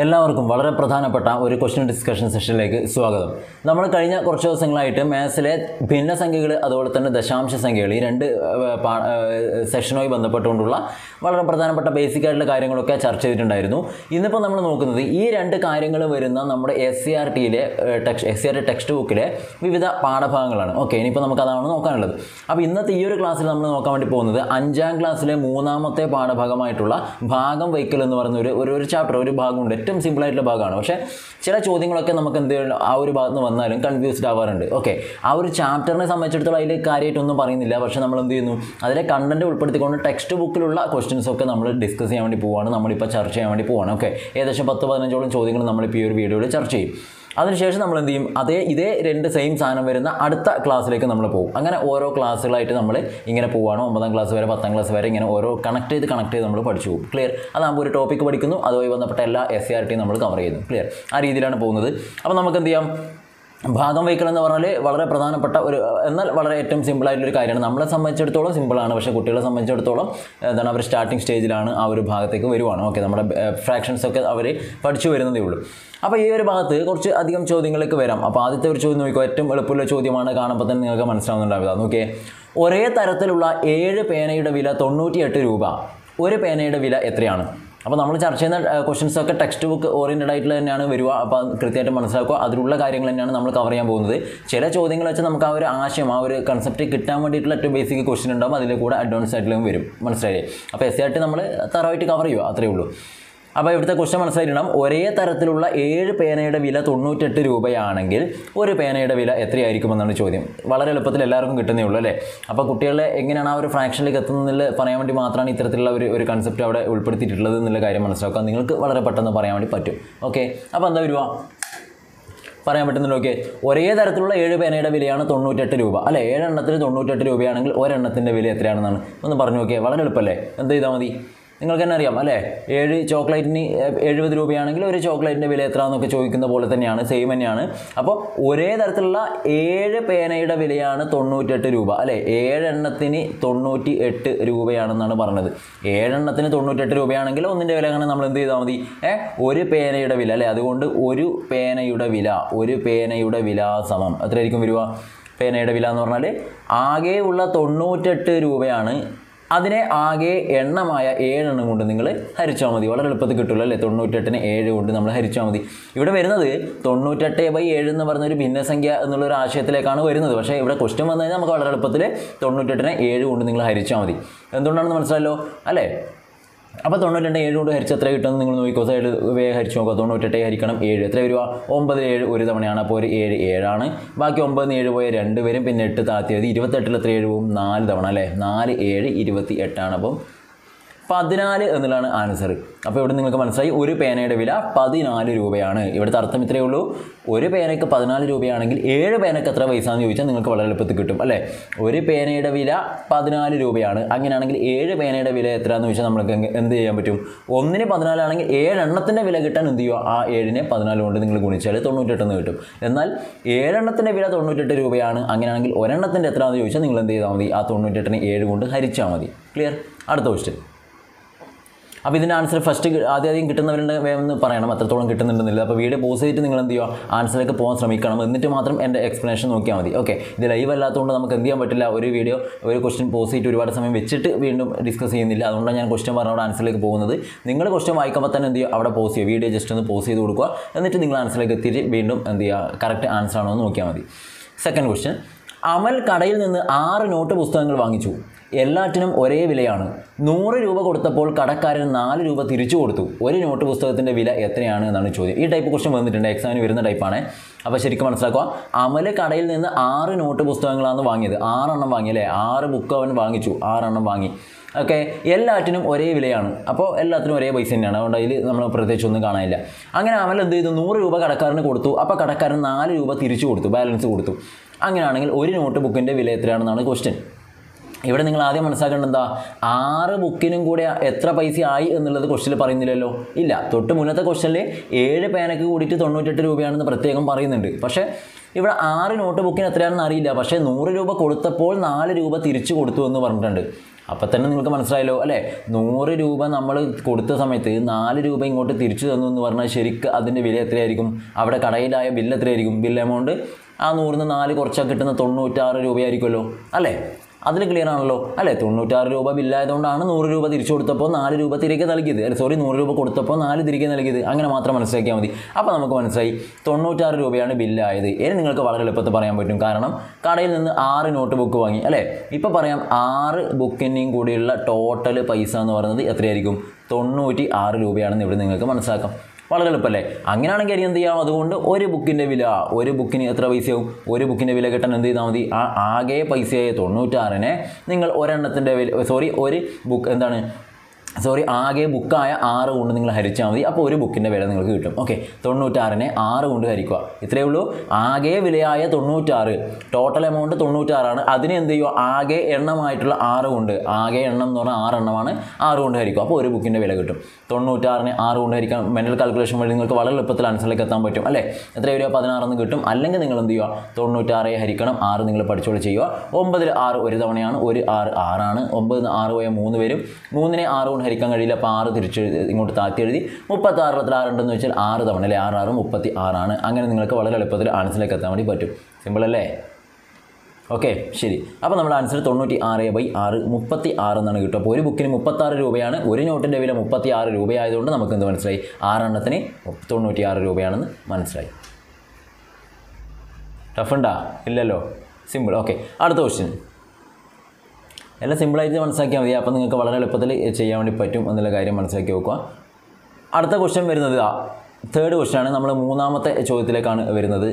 എല്ലാവർക്കും വളരെ പ്രധാനപ്പെട്ട ഒരു ക്വസ്റ്റ്യൻ ഡിസ്കഷൻ സെഷനിലേക്ക് സ്വാഗതം നമ്മൾ കഴിഞ്ഞ കുറച്ച് ദിവസങ്ങളായിട്ട് മാത്സിലെ ഭിന്നസംഖ്യകൾ അതുപോലെ തന്നെ ദശാംശ സംഖ്യകൾ ഈ രണ്ട് ഏഹ്, പാ- ഏഹ്, സെഷനുമായി ബന്ധപ്പെട്ടുകൊണ്ടുള്ള വളരെ പ്രധാനപ്പെട്ട ബേസിക് ആയിട്ടുള്ള കാര്യങ്ങളൊക്കെ ചർച്ച ചെയ്തിട്ടുണ്ടായിരുന്നു ഇന്നിപ്പോൾ നമ്മൾ നോക്കുന്നത് ഈ രണ്ട് കാര്യങ്ങൾ വരുന്ന നമ്മുടെ എസ് സി ആർ ടിയിലെ text S C R T text ബുക്കിലെ വിവിധ പാഠഭാഗങ്ങളാണ് ഓക്കെ ഇനിയിപ്പോൾ നമുക്ക് അതാണ് നോക്കാനുള്ളത് അപ്പോൾ ഇന്നത്തെ ഈ ഒരു ക്ലാസ്സിൽ നമ്മൾ നോക്കാൻ വേണ്ടി പോകുന്നത് അഞ്ചാം ക്ലാസ്സിലെ മൂന്നാമത്തെ പാഠഭാഗമായിട്ടുള്ള ഭാഗം വയ്ക്കൽ എന്ന് പറയുന്ന ഒരു ഒരു ഒരു ചാപ്റ്റർ ഒരു ഭാഗമുണ്ട് ഏറ്റവും സിമ്പിൾ ആയിട്ടുള്ള ഭാഗമാണ് പക്ഷേ ചില ചോദ്യങ്ങളൊക്കെ നമുക്ക് എന്ത് ചെയ്യണം, ആ ഒരു ഭാഗത്ത് നിന്ന് വന്നാലും കൺഫ്യൂസ്ഡ് ആവാറുണ്ട് ഓക്കെ ആ ഒരു ചാപ്റ്ററിനെ സംബന്ധിച്ചിടത്തോളം അതിൽ കാര്യമായിട്ടൊന്നും പറയുന്നില്ല പക്ഷേ നമ്മൾ എന്ത് ചെയ്യുന്നു അതിലെ കണ്ടന്റ് ഉൾപ്പെടുത്തിക്കൊണ്ട് ടെക്സ്റ്റ് ബുക്കിലുള്ള ക്വസ്റ്റ്യൻസ് ഒക്കെ നമ്മൾ ഡിസ്കസ് ചെയ്യാൻ വേണ്ടി പോവാണ് നമ്മളിപ്പോൾ ചർച്ച ചെയ്യാൻ വേണ്ടി പോവാണ് ഓക്കെ ഏകദേശം പത്ത് പതിനഞ്ചോളം ചോദ്യങ്ങൾ നമ്മളിപ്പോൾ ഈ ഒരു വീഡിയോയിൽ ചർച്ച ചെയ്യും അതിനുശേഷം നമ്മൾ എന്ത് ചെയ്യും അതേ ഇതേ രണ്ട് സെയിം സാധനം വരുന്ന അടുത്ത ക്ലാസ്സിലേക്ക് നമ്മൾ പോകും അങ്ങനെ ഓരോ ക്ലാസ്സുകളായിട്ട് നമ്മൾ ഇങ്ങനെ പോവുകയാണ് ഒമ്പതാം ക്ലാസ് വരെ പത്താം ക്ലാസ് വരെ ഇങ്ങനെ ഓരോ കണക്ട് ചെയ്ത് കണക്ട് ചെയ്ത് നമ്മൾ പഠിച്ചു പോകും ക്ലിയർ അതാകുമ്പോൾ ഒരു ടോപ്പിക്ക് പഠിക്കുന്നു അതുമായി ബന്ധപ്പെട്ട എല്ലാ എസ് സി ആർ ടിയും നമ്മൾ കവർ ചെയ്യുന്നു ക്ലിയർ ആ രീതിയിലാണ് പോകുന്നത് അപ്പോൾ നമുക്ക് എന്ത് ചെയ്യാം ഭാഗം വയ്ക്കൽ എന്ന് പറഞ്ഞാൽ വളരെ പ്രധാനപ്പെട്ട ഒരു എന്നാൽ വളരെ ഏറ്റവും സിമ്പിൾ ആയിട്ടുള്ളൊരു കാര്യമാണ് നമ്മളെ സംബന്ധിച്ചിടത്തോളം സിമ്പിളാണ് പക്ഷേ കുട്ടികളെ സംബന്ധിച്ചിടത്തോളം എന്താണ് അവർ സ്റ്റാർട്ടിംഗ് സ്റ്റേജിലാണ് ആ ഒരു ഭാഗത്തേക്ക് വരുവാണ് ഓക്കെ നമ്മുടെ ഫ്രാക്ഷൻസ് ഒക്കെ അവർ പഠിച്ചു വരുന്നതേ ഉള്ളൂ അപ്പോൾ ഈ ഒരു ഭാഗത്ത് കുറച്ച് അധികം ചോദ്യങ്ങളിലേക്ക് വരാം അപ്പോൾ ആദ്യത്തെ ഒരു ചോദ്യം നോക്കിക്കോ ഏറ്റവും എളുപ്പമുള്ള ചോദ്യമാണ് കാണുമ്പോൾ തന്നെ നിങ്ങൾക്ക് മനസ്സിലാവുന്നുണ്ടാവുക നോക്കിയേ ഒരേ തരത്തിലുള്ള ഏഴ് പേനയുടെ വില തൊണ്ണൂറ്റിയെട്ട് രൂപ ഒരു പേനയുടെ വില എത്രയാണ് അപ്പോൾ നമ്മൾ ചർച്ച ചെയ്യുന്ന ക്വസ്റ്റ്യൻസ് ഒക്കെ ടെക്സ്റ്റ് ബുക്ക് ഓറിയൻറ്റഡ് ആയിട്ടുള്ള തന്നെയാണ് വരിക അപ്പോൾ അത് കൃത്യമായിട്ട് മനസ്സിലാക്കുക അതിലുള്ള കാര്യങ്ങൾ തന്നെയാണ് നമ്മൾ കവർ ചെയ്യാൻ പോകുന്നത് ചില ചോദ്യങ്ങൾ വെച്ച് നമുക്ക് ആ ഒരു ആശയം ആ ഒരു കൺസെപ്റ്റ് കിട്ടാൻ വേണ്ടിയിട്ടുള്ള ഏറ്റവും ബേസിക് ക്വസ്റ്റ്യൻ ഉണ്ടാവും അതിൽ കൂടെ അഡ്വാൻസ് ആയിട്ടുള്ളതും വരും മനസ്സിലായില്ലേ അപ്പോൾ എസ് ആയിട്ട് നമ്മൾ തറവായിട്ട് കവർ ചെയ്യുക അത്രയേ ഉള്ളൂ അപ്പോൾ ഇവിടുത്തെ ക്വസ്റ്റ്യൻ മനസ്സിലായിരണം ഒരേ തരത്തിലുള്ള ഏഴ് പേനയുടെ വില തൊണ്ണൂറ്റെട്ട് രൂപയാണെങ്കിൽ ഒരു പേനയുടെ വില എത്രയായിരിക്കുമെന്നാണ് ചോദ്യം വളരെ എളുപ്പത്തിൽ എല്ലാവർക്കും കിട്ടുന്നേ ഉള്ളൂ അല്ലേ അപ്പോൾ കുട്ടികളെ എങ്ങനെയാണ് ആ ഒരു ഫ്രാക്ഷനിലേക്ക് എത്തുന്നതിൽ പറയാൻ വേണ്ടി മാത്രമാണ് ഇത്തരത്തിലുള്ള ഒരു ഒരു കൺസെപ്റ്റ് അവിടെ ഉൾപ്പെടുത്തിയിട്ടുള്ളത് എന്നുള്ള കാര്യം മനസ്സിലാക്കുക നിങ്ങൾക്ക് വളരെ പെട്ടെന്ന് പറയാൻ വേണ്ടി പറ്റും ഓക്കെ അപ്പോൾ എന്താ വരുക പറയാൻ പറ്റുന്നുണ്ട് ഓക്കെ ഒരേ തരത്തിലുള്ള ഏഴ് പേനയുടെ വിലയാണ് തൊണ്ണൂറ്റെട്ട് രൂപ അല്ലെ ഏഴെണ്ണത്തിന് തൊണ്ണൂറ്റെട്ട് രൂപയാണെങ്കിൽ ഒരെണ്ണത്തിൻ്റെ വില എത്രയാണെന്നാണ് ഒന്ന് പറഞ്ഞു നോക്കിയേ വളരെ എളുപ്പമല്ലേ എന്ത് ചെയ്താൽ മതി നിങ്ങൾക്ക് തന്നെ അറിയാം അല്ലേ ഏഴ് ചോക്ലേറ്റിന് എഴുപത് രൂപയാണെങ്കിൽ ഒരു ചോക്ലേറ്റിൻ്റെ വില എത്ര എന്നൊക്കെ ചോദിക്കുന്ന പോലെ തന്നെയാണ് സെയിം തന്നെയാണ് അപ്പോൾ ഒരേ തരത്തിലുള്ള ഏഴ് പേനയുടെ വിലയാണ് തൊണ്ണൂറ്റെട്ട് രൂപ അല്ലേ ഏഴെണ്ണത്തിന് തൊണ്ണൂറ്റി എട്ട് രൂപയാണെന്നാണ് പറഞ്ഞത് ഏഴെണ്ണത്തിന് തൊണ്ണൂറ്റെട്ട് രൂപയാണെങ്കിൽ ഒന്നിൻ്റെ വില അങ്ങനെ നമ്മൾ എന്ത് ചെയ്താൽ മതി ഏ ഒരു പേനയുടെ വില അല്ലേ അതുകൊണ്ട് ഒരു പേനയുടെ വില ഒരു പേനയുടെ വില സമം എത്രയായിരിക്കും വരിക പേനയുടെ വില എന്ന് പറഞ്ഞാൽ ആകെയുള്ള തൊണ്ണൂറ്റെട്ട് രൂപയാണ് അതിനെ ആകെ എണ്ണമായ ഏഴെണ്ണം കൊണ്ട് നിങ്ങൾ ഹരിച്ചാൽ മതി വളരെ എളുപ്പത്തിൽ കിട്ടുമല്ലോ അല്ലേ തൊണ്ണൂറ്റെട്ടിന് ഏഴ് കൊണ്ട് നമ്മൾ ഹരിച്ചാൽ മതി ഇവിടെ വരുന്നത് തൊണ്ണൂറ്റെട്ട് ബൈ ഏഴ് എന്ന് പറയുന്ന ഒരു ഭിന്നസംഖ്യ എന്നുള്ള ഒരു ആശയത്തിലേക്കാണ് വരുന്നത് പക്ഷേ ഇവിടെ ക്വസ്റ്റ്യൻ വന്നു കഴിഞ്ഞാൽ നമുക്ക് വളരെ എളുപ്പത്തിൽ തൊണ്ണൂറ്റെട്ടിനെ ഏഴ് കൊണ്ട് നിങ്ങൾ ഹരിച്ചാൽ മതി എന്തുകൊണ്ടാണെന്ന് മനസ്സിലായല്ലോ അല്ലേ അപ്പോൾ തൊണ്ണൂറ്റെട്ട് ഏഴ് കൊണ്ട് ഹരിച്ച് എത്ര കിട്ടുമെന്ന് നിങ്ങൾ നോക്കിക്കോ സൈഡ് വേഗം ഹരിച്ച് നോക്കുക തൊണ്ണൂറ്റെട്ട് ഹരിക്കണം ഏഴ് എത്ര വരിക ഒമ്പത് ഏഴ് ഒരു തവണയാണ് അപ്പോൾ ഒരു ഏഴ് ഏഴാണ് ബാക്കി ഒമ്പതിന് ഏഴ് പോയ രണ്ട് വരും പിന്നെ എട്ട് താത്തിയത് ഇരുപത്തെട്ടിൽ എത്ര ഏഴ് പോവും നാല് തവണ അല്ലേ നാല് ഏഴ് ഇരുപത്തി എട്ടാണ് അപ്പം പതിനാല് എന്നുള്ളതാണ് ആൻസർ അപ്പോൾ ഇവിടെ നിങ്ങൾക്ക് മനസ്സിലായി ഒരു പേനയുടെ വില പതിനാല് രൂപയാണ് ഇവിടുത്തെ അർത്ഥം ഇത്രയേ ഉള്ളൂ ഒരു പേനയ്ക്ക് പതിനാല് രൂപയാണെങ്കിൽ ഏഴ് പേനയ്ക്ക് എത്ര പൈസ എന്ന് ചോദിച്ചാൽ നിങ്ങൾക്ക് വളരെ എളുപ്പത്തിൽ കിട്ടും അല്ലേ ഒരു പേനയുടെ വില പതിനാല് രൂപയാണ് അങ്ങനെയാണെങ്കിൽ ഏഴ് പേനയുടെ വില എത്രയാണെന്ന് ചോദിച്ചാൽ നമുക്ക് എങ്ങ- എന്ത് ചെയ്യാൻ പറ്റും ഒന്നിന് പതിനാലാണെങ്കിൽ ഏഴെണ്ണത്തിൻ്റെ വില കിട്ടാൻ എന്ത് ചെയ്യുക ആ ഏഴിനെ പതിനാല് കൊണ്ട് നിങ്ങൾ ഗുണിച്ചാൽ തൊണ്ണൂറ്റെട്ടെന്ന് കിട്ടും എന്നാൽ ഏഴെണ്ണത്തിൻ്റെ വില തൊണ്ണൂറ്റെട്ട് രൂപയാണ് അങ്ങനെയാണെങ്കിൽ ഒരെണ്ണത്തിൻ്റെ എത്രയാണെന്ന് ചോദിച്ചാൽ നിങ്ങൾ എന്ത് ചെയ്താൽ മതി ആ തൊണ്ണൂറ്റെട്ടിനെ ഏഴ് കൊണ്ട് ഹരിച്ചാൽ മതി ക്ലിയർ അടുത്ത ക്വസ്റ്റ്യൻ അപ്പോൾ ഇതിൻ്റെ ആൻസർ ഫസ്റ്റ് ആദ്യം ആദ്യം കിട്ടുന്നവരുടെ വേഗം ഒന്ന് പറയണം എത്രത്തോളം കിട്ടുന്നുണ്ടെന്നില്ല അപ്പോൾ വീഡിയോ പോസ് ചെയ്തിട്ട് നിങ്ങൾ എന്ത് ചെയ്യുക ആൻസറിലേക്ക് പോകാൻ ശ്രമിക്കണം എന്നിട്ട് മാത്രം എൻ്റെ എക്സ്പ്ലനേഷൻ നോക്കിയാൽ മതി ഓക്കെ ഇത് ലൈവ് അല്ലാത്തതുകൊണ്ട് നമുക്ക് എന്ത് ചെയ്യാൻ പറ്റില്ല ഒരു വീഡിയോ ഒരു ക്വസ്റ്റ്യൻ പോസ് ചെയ്തിട്ട് ഒരുപാട് സമയം വെച്ചിട്ട് വീണ്ടും ഡിസ്കസ് ചെയ്യുന്നില്ല അതുകൊണ്ടാണ് ഞാൻ ക്വസ്റ്റ്യൻ പറഞ്ഞ ആൻസറിലേക്ക് പോകുന്നത് നിങ്ങൾ ക്വസ്റ്റ്യൻ വായിക്കുമ്പോൾ തന്നെ എന്ത് ചെയ്യുക അവിടെ പോസ് ചെയ്യുക വീഡിയോ ജസ്റ്റ് ഒന്ന് പോസ് ചെയ്ത് കൊടുക്കുക എന്നിട്ട് നിങ്ങൾ ആൻസറിലേക്ക് എത്തിയിട്ട് വീണ്ടും എന്ത് ചെയ്യുക കറക്റ്റ് ആൻസർ ആണോ എന്ന് നോക്കിയാൽ മതി സെക്കൻഡ് ക്വസ്റ്റ്യൻ അമൽ കടയിൽ നിന്ന് ആറ് നോട്ട് പുസ്തകങ്ങൾ വാങ്ങിച്ചു എല്ലാറ്റിനും ഒരേ വിലയാണ് നൂറ് രൂപ കൊടുത്തപ്പോൾ കടക്കാരൻ നാല് രൂപ തിരിച്ചു കൊടുത്തു ഒരു നോട്ട് പുസ്തകത്തിൻ്റെ വില എത്രയാണ് എന്നാണ് ചോദ്യം ഈ ടൈപ്പ് ക്വസ്റ്റ്യൻ വന്നിട്ടുണ്ട് എക്സാമിന് വരുന്ന ടൈപ്പാണ് അപ്പോൾ ശരിക്കും മനസ്സിലാക്കുക അമൽ കടയിൽ നിന്ന് ആറ് നോട്ട് പുസ്തകങ്ങളാണ് വാങ്ങിയത് ആറെണ്ണം വാങ്ങി അല്ലേ ആറ് ബുക്ക് അവൻ വാങ്ങിച്ചു ആറെണ്ണം വാങ്ങി ഓക്കെ എല്ലാറ്റിനും ഒരേ വിലയാണ് അപ്പോൾ എല്ലാത്തിനും ഒരേ പൈസ തന്നെയാണ് അതുകൊണ്ട് അതിൽ നമ്മൾ പ്രത്യേകിച്ച് ഒന്നും കാണാനില്ല അങ്ങനെ അമൽ എന്ത് ചെയ്തു നൂറ് രൂപ കടക്കാരന് കൊടുത്തു അപ്പോൾ കടക്കാരൻ നാല് രൂപ തിരിച്ചു കൊടുത്തു ബാലൻസ് കൊടുത്തു അങ്ങനെയാണെങ്കിൽ ഒരു നോട്ട് ബുക്കിൻ്റെ വില എത്രയാണെന്നാണ് ക്വസ്റ്റ്യൻ ഇവിടെ നിങ്ങൾ ആദ്യം മനസ്സിലാക്കേണ്ടത് എന്താ ആറ് ബുക്കിനും കൂടെ എത്ര പൈസ ആയി എന്നുള്ളത് ക്വസ്റ്റ്യനിൽ പറയുന്നില്ലല്ലോ ഇല്ല തൊട്ട് മുന്നത്തെ ക്വസ്റ്റ്യനിൽ ഏഴ് പേനക്ക് കൂടിയിട്ട് തൊണ്ണൂറ്റെട്ട് രൂപയാണെന്ന് പ്രത്യേകം പറയുന്നുണ്ട് പക്ഷേ ഇവിടെ ആറ് നോട്ട് ബുക്കിന് എത്രയാണെന്ന് അറിയില്ല പക്ഷേ നൂറ് രൂപ കൊടുത്തപ്പോൾ നാല് രൂപ തിരിച്ചു കൊടുത്തു എന്ന് പറഞ്ഞിട്ടുണ്ട് അപ്പം തന്നെ നിങ്ങൾക്ക് മനസ്സിലായല്ലോ അല്ലേ നൂറ് രൂപ നമ്മൾ കൊടുത്ത സമയത്ത് നാല് രൂപ ഇങ്ങോട്ട് തിരിച്ചു തന്നു എന്ന് പറഞ്ഞാൽ ശരിക്കും അതിൻ്റെ വില എത്രയായിരിക്കും അവിടെ കടയിലായ ബില്ല് എത്രയായിരിക്കും ബില്ല് എമൗണ്ട് ആ നൂറിന് നാല് കുറച്ചാൽ കിട്ടുന്ന തൊണ്ണൂറ്റാറ് രൂപയായിരിക്കുമല്ലോ അല്ലേ അതിൽ ക്ലിയർ ആണല്ലോ അല്ലേ തൊണ്ണൂറ്റാറ് രൂപ ബില്ലായതുകൊണ്ടാണ് നൂറ് രൂപ തിരിച്ചു കൊടുത്തപ്പോൾ നാല് രൂപ തിരികെ നൽകിയത് അല്ല സോറി നൂറ് രൂപ കൊടുത്തപ്പോൾ നാല് തിരികെ നൽകിയത് അങ്ങനെ മാത്രം മനസ്സിലാക്കിയാൽ മതി അപ്പോൾ നമുക്ക് മനസ്സിലായി തൊണ്ണൂറ്റാറ് രൂപയാണ് ബില്ലായത് ഇനി നിങ്ങൾക്ക് വളരെ എളുപ്പത്തിൽ പറയാൻ പറ്റും കാരണം കടയിൽ നിന്ന് ആറ് നോട്ട് ബുക്ക് വാങ്ങി അല്ലേ ഇപ്പോൾ പറയാം ആറ് ബുക്കിൻ്റെയും കൂടിയുള്ള ടോട്ടൽ പൈസ എന്ന് പറയുന്നത് എത്രയായിരിക്കും തൊണ്ണൂറ്റി ആറ് രൂപയാണെന്ന് ഇവിടെ നിങ്ങൾക്ക് മനസ്സിലാക്കാം വളരെ എളുപ്പമല്ലേ അങ്ങനെയാണെങ്കിൽ ഇനി എന്ത് ചെയ്യാം അതുകൊണ്ട് ഒരു ബുക്കിൻ്റെ വില ഒരു ബുക്കിന് എത്ര പൈസയാവും ഒരു ബുക്കിൻ്റെ വില കിട്ടാൻ എന്ത് ചെയ്താൽ മതി ആ ആകെ പൈസയായ തൊണ്ണൂറ്റാറിനെ നിങ്ങൾ ഒരെണ്ണത്തിൻ്റെ വില സോറി ഒരു ബുക്ക് എന്താണ് സോറി ആകെ ബുക്കായ ആറ് കൊണ്ട് നിങ്ങൾ ഹരിച്ചാൽ മതി അപ്പോൾ ഒരു ബുക്കിൻ്റെ വില നിങ്ങൾക്ക് കിട്ടും ഓക്കെ തൊണ്ണൂറ്റാറിനെ ആറ് കൊണ്ട് ഹരിക്കുക ഇത്രയേ ഉള്ളൂ ആകെ വിലയായ തൊണ്ണൂറ്റാറ് ടോട്ടൽ എമൗണ്ട് തൊണ്ണൂറ്റാറാണ് അതിനെ എന്ത് ചെയ്യുക ആകെ എണ്ണമായിട്ടുള്ള ആറ് കൊണ്ട് ആകെ എണ്ണം എന്ന് പറഞ്ഞാൽ ആറ് എണ്ണമാണ് ആറ് കൊണ്ട് ഹരിക്കുക അപ്പോൾ ഒരു ബുക്കിൻ്റെ വില കിട്ടും തൊണ്ണൂറ്റാറിനെ ആറ് കൊണ്ട് ഹരിക്കാൻ മെൻ്റൽ കാൽക്കുലേഷൻ വഴി നിങ്ങൾക്ക് വളരെ എളുപ്പത്തിൽ ആൻസറിലേക്ക് എത്താൻ പറ്റും അല്ലേ എത്ര വരിക പതിനാറെന്ന് കിട്ടും അല്ലെങ്കിൽ നിങ്ങൾ എന്ത് ചെയ്യുക തൊണ്ണൂറ്റാറ് ഹരിക്കണം ആറ് നിങ്ങൾ പഠിച്ചോളി ചെയ്യുക ഒമ്പതിൽ ആറ് ഒരു തവണയാണ് ഒരു ആറ് ആറാണ് ഒമ്പതിന് ആറ് പോയ മൂന്ന് വരും മൂന്നിനെ ആറ് കൊണ്ട് ഹരിക്കാൻ കഴിയില്ല അപ്പോൾ ആറ് തിരിച്ച് ഇങ്ങോട്ട് താത്തി എഴുതി മുപ്പത്താറിലത്തിൽ ആറുണ്ടെന്ന് വെച്ചാൽ ആറ് തവണ അല്ലേ ആറ് ആറ് മുപ്പത്തി ആറാണ് അങ്ങനെ നിങ്ങൾക്ക് വളരെ എളുപ്പത്തിൽ ആൻസറിലേക്ക് എത്താൻ വേണ്ടി പറ്റും സിമ്പിൾ അല്ലേ ഓക്കെ ശരി അപ്പോൾ നമ്മുടെ ആൻസർ തൊണ്ണൂറ്റി ആറ് ബൈ ആറ് മുപ്പത്തി ആറ് എന്നാണ് കിട്ടുക അപ്പോൾ ഒരു ബുക്കിന് മുപ്പത്താറ് രൂപയാണ് ഒരു നോട്ടിൻ്റെ വില മുപ്പത്തി ആറ് രൂപയായതുകൊണ്ട് നമുക്ക് എന്ത് മനസ്സിലായി ആറെണ്ണത്തിന് തൊണ്ണൂറ്റി ആറ് രൂപയാണെന്ന് മനസ്സിലായി ടഫ് ഉണ്ടാ ഇല്ലല്ലോ സിമ്പിൾ ഓക്കെ അടുത്ത ക്വസ്റ്റ്യൻ എല്ലാം സിമ്പിളായിട്ട് മനസ്സിലാക്കിയാൽ മതി അപ്പോൾ നിങ്ങൾക്ക് വളരെ എളുപ്പത്തിൽ ചെയ്യാൻ വേണ്ടി പറ്റും എന്നുള്ള കാര്യം മനസ്സിലാക്കി വെക്കുക അടുത്ത ക്വസ്റ്റ്യൻ വരുന്നത് തേർഡ് ക്വസ്റ്റ്യൻ ആണ് നമ്മൾ മൂന്നാമത്തെ ചോദ്യത്തിലേക്കാണ് വരുന്നത്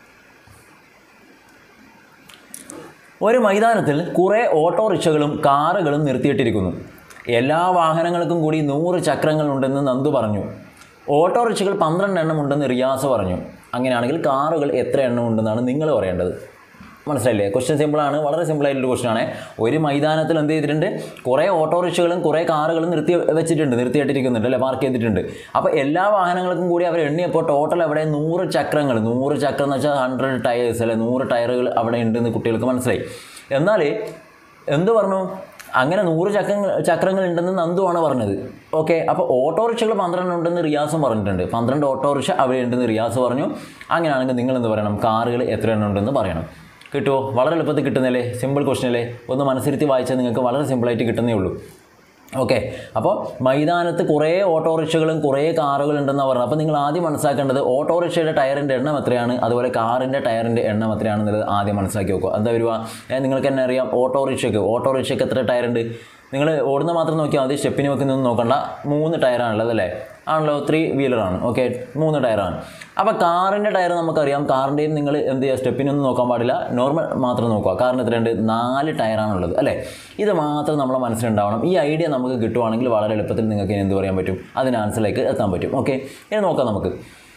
ഒരു മൈതാനത്തിൽ കുറേ ഓട്ടോറിക്ഷകളും കാറുകളും നിർത്തിയിട്ടിരിക്കുന്നു എല്ലാ വാഹനങ്ങൾക്കും കൂടി നൂറ് ചക്രങ്ങളുണ്ടെന്ന് നന്ദു പറഞ്ഞു ഓട്ടോറിക്ഷകൾ പന്ത്രണ്ട് എണ്ണം ഉണ്ടെന്ന് റിയാസ് പറഞ്ഞു അങ്ങനെയാണെങ്കിൽ കാറുകൾ എത്ര എണ്ണം ഉണ്ടെന്നാണ് നിങ്ങൾ പറയേണ്ടത് മനസ്സിലായില്ലേ ക്വസ്റ്റ്യൻ സിമ്പിളാണ് വളരെ സിമ്പിളായിട്ടുള്ള ക്വസ്റ്റ്യൻ ആണ് ഒരു മൈതാനത്തിൽ എന്ത് ചെയ്തിട്ടുണ്ട് കുറേ ഓട്ടോറിക്ഷകളും കുറേ കാറുകളും നിർത്തി വെച്ചിട്ടുണ്ട് നിർത്തിയിട്ടിരിക്കുന്നുണ്ട് അല്ലേ പാർക്ക് ചെയ്തിട്ടുണ്ട് അപ്പോൾ എല്ലാ വാഹനങ്ങൾക്കും കൂടി അവർ എണ്ണിയപ്പോൾ ടോട്ടൽ അവിടെ നൂറ് ചക്രങ്ങൾ നൂറ് ചക്രം എന്ന് വെച്ചാൽ ഹൺഡ്രഡ് ടയേഴ്സ് അല്ലെ നൂറ് ടയറുകൾ അവിടെ ഉണ്ടെന്ന് കുട്ടികൾക്ക് മനസ്സിലായി എന്നാൽ എന്ത് പറഞ്ഞു അങ്ങനെ നൂറ് ചക്രങ്ങൾ ചക്രങ്ങൾ ഉണ്ടെന്ന് നന്ദുവാണ് പറഞ്ഞത് ഓക്കെ അപ്പോൾ ഓട്ടോറിക്ഷകൾ പന്ത്രണ്ട് ഉണ്ടെന്ന് റിയാസും പറഞ്ഞിട്ടുണ്ട് പന്ത്രണ്ട് ഓട്ടോറിക്ഷ അവിടെ ഉണ്ടെന്ന് റിയാസ് പറഞ്ഞു അങ്ങനെയാണെങ്കിൽ നിങ്ങൾ എന്ത് പറയണം കാറുകൾ എത്ര എണ്ണം ഉണ്ടെന്ന് പറയണം കിട്ടുമോ വളരെ എളുപ്പത്തിൽ കിട്ടുന്നല്ലേ സിമ്പിൾ ക്വസ്റ്റൻ അല്ലേ ഒന്ന് മനസ്സിരുത്തി വായിച്ചാൽ നിങ്ങൾക്ക് വളരെ സിമ്പിളായിട്ട് കിട്ടുന്നേ ഉള്ളൂ ഓക്കെ അപ്പോൾ മൈതാനത്ത് കുറേ ഓട്ടോറിക്ഷകളും കുറേ കാറുകളും ഉണ്ടെന്ന് പറഞ്ഞു അപ്പോൾ നിങ്ങൾ ആദ്യം മനസ്സിലാക്കേണ്ടത് ഓട്ടോറിക്ഷയുടെ ടയറിൻ്റെ എണ്ണം എത്രയാണ് അതുപോലെ കാറിൻ്റെ ടയറിൻ്റെ എണ്ണം എത്രയാണെന്നുള്ളത് ആദ്യം മനസ്സിലാക്കി വെക്കുക എന്താ വരുക ഏ, നിങ്ങൾക്ക് തന്നെ അറിയാം ഓട്ടോറിക്ഷയ്ക്ക് ഓട്ടോറിക്ഷയ്ക്ക് എത്ര ടയറുണ്ട് നിങ്ങൾ ഓടുന്ന മാത്രം നോക്കിയാൽ മതി സ്റ്റെപ്പിന് വെക്കുന്നൊന്നും നോക്കണ്ട മൂന്ന് ടയറാണുള്ളത് അല്ലേ ആണല്ലോ ത്രീ വീലറാണ് ഓക്കെ മൂന്ന് ടയറാണ് അപ്പോൾ കാറിൻ്റെ ടയർ നമുക്കറിയാം കാറിൻ്റെയും നിങ്ങൾ എന്ത് ചെയ്യുക സ്റ്റെപ്പിനൊന്നും നോക്കാൻ പാടില്ല നോർമൽ മാത്രം നോക്കുക കാറിന് എത്രയുണ്ട് നാല് ടയറാണുള്ളത് അല്ലേ ഇത് മാത്രം നമ്മളെ മനസ്സിലുണ്ടാവണം ഈ ഐഡിയ നമുക്ക് കിട്ടുവാണെങ്കിൽ വളരെ എളുപ്പത്തിൽ നിങ്ങൾക്ക് ഇനി എന്ത് പറയാൻ പറ്റും അതിന് ആൻസറിലേക്ക് എത്താൻ പറ്റും ഓക്കെ ഇനി നോക്കാം നമുക്ക്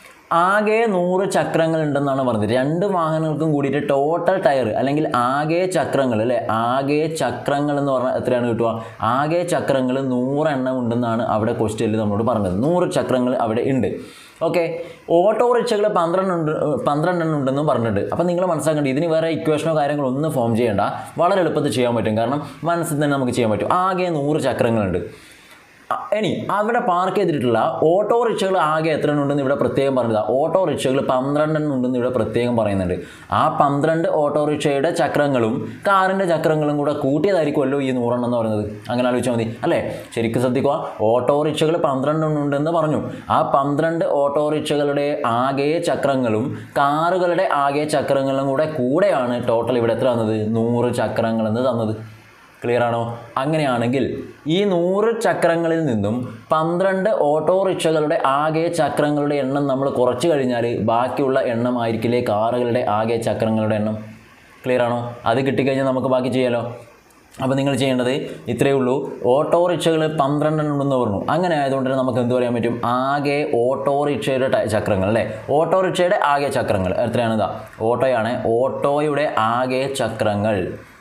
ആകെ നൂറ് ചക്രങ്ങൾ ഉണ്ടെന്നാണ് പറഞ്ഞത് രണ്ട് വാഹനങ്ങൾക്കും കൂടിയിട്ട് ടോട്ടൽ ടയർ അല്ലെങ്കിൽ ആകെ ചക്രങ്ങൾ അല്ലേ ആകെ ചക്രങ്ങൾ എന്ന് പറഞ്ഞാൽ എത്രയാണ് കിട്ടുക ആകെ ചക്രങ്ങൾ നൂറെണ്ണം ഉണ്ടെന്നാണ് അവിടെ ക്വസ്റ്റ്യനിൽ നമ്മളോട് പറഞ്ഞത് നൂറ് ചക്രങ്ങൾ അവിടെ ഉണ്ട് ഓക്കെ ഓട്ടോറിക്ഷകൾ പന്ത്രണ്ട് ഉണ്ട് പന്ത്രണ്ടെണ്ണം ഉണ്ടെന്നും പറഞ്ഞിട്ടുണ്ട് അപ്പോൾ നിങ്ങൾ മനസ്സിലാക്കേണ്ടത് ഇതിന് വേറെ ഇക്വേഷനോ കാര്യങ്ങളോ ഒന്നും ഫോം ചെയ്യേണ്ട വളരെ എളുപ്പത്തിൽ ചെയ്യാൻ പറ്റും കാരണം മനസ്സിൽ തന്നെ നമുക്ക് ചെയ്യാൻ പറ്റും ആകെ നൂറ് ചക്രങ്ങളുണ്ട് അ- ഇനി അവിടെ പാർക്ക് ചെയ്തിട്ടുള്ള ഓട്ടോറിക്ഷകൾ ആകെ എത്ര എണ്ണം ഉണ്ടെന്ന് ഇവിടെ പ്രത്യേകം പറഞ്ഞത് ഓട്ടോറിക്ഷകൾ പന്ത്രണ്ടെണ്ണം ഉണ്ടെന്ന് ഇവിടെ പ്രത്യേകം പറയുന്നുണ്ട് ആ പന്ത്രണ്ട് ഓട്ടോറിക്ഷയുടെ ചക്രങ്ങളും കാറിൻ്റെ ചക്രങ്ങളും കൂടെ കൂട്ടിയതായിരിക്കുമല്ലോ ഈ നൂറെണ്ണം എന്ന് പറയുന്നത് അങ്ങനെ ആലോചിച്ചാൽ മതി അല്ലേ ശരിക്കും ശ്രദ്ധിക്കുക ഓട്ടോറിക്ഷകൾ പന്ത്രണ്ടെണ്ണം ഉണ്ടെന്ന് പറഞ്ഞു ആ പന്ത്രണ്ട് ഓട്ടോറിക്ഷകളുടെ ആകെ ചക്രങ്ങളും കാറുകളുടെ ആകെ ചക്രങ്ങളും കൂടെ കൂടെയാണ് ടോട്ടൽ ഇവിടെ എത്ര തന്നത് നൂറ് ചക്രങ്ങളെന്ന് തന്നത് ക്ലിയർ ആണോ അങ്ങനെയാണെങ്കിൽ ഈ നൂറ് ചക്രങ്ങളിൽ നിന്നും പന്ത്രണ്ട് ഓട്ടോറിക്ഷകളുടെ ആകെ ചക്രങ്ങളുടെ എണ്ണം നമ്മൾ കുറച്ച് കഴിഞ്ഞാൽ ബാക്കിയുള്ള എണ്ണം ആയിരിക്കില്ലേ കാറുകളുടെ ആകെ ചക്രങ്ങളുടെ എണ്ണം ക്ലിയർ ആണോ അത് കിട്ടിക്കഴിഞ്ഞാൽ നമുക്ക് ബാക്കി ചെയ്യാലോ അപ്പോൾ നിങ്ങൾ ചെയ്യേണ്ടത് ഇത്രയേ ഉള്ളൂ ഓട്ടോറിക്ഷകൾ പന്ത്രണ്ടെണ്ണം ഉണ്ടെന്ന് പറഞ്ഞു അങ്ങനെ ആയതുകൊണ്ട് തന്നെ നമുക്ക് എന്ത് പറയാൻ പറ്റും ആകെ ഓട്ടോറിക്ഷയുടെ ട- ചക്രങ്ങൾ അല്ലേ ഓട്ടോറിക്ഷയുടെ ആകെ ചക്രങ്ങൾ എത്രയാണ് ഇതാ ഓട്ടോയാണ് ഓട്ടോയുടെ ആകെ ചക്രങ്ങൾ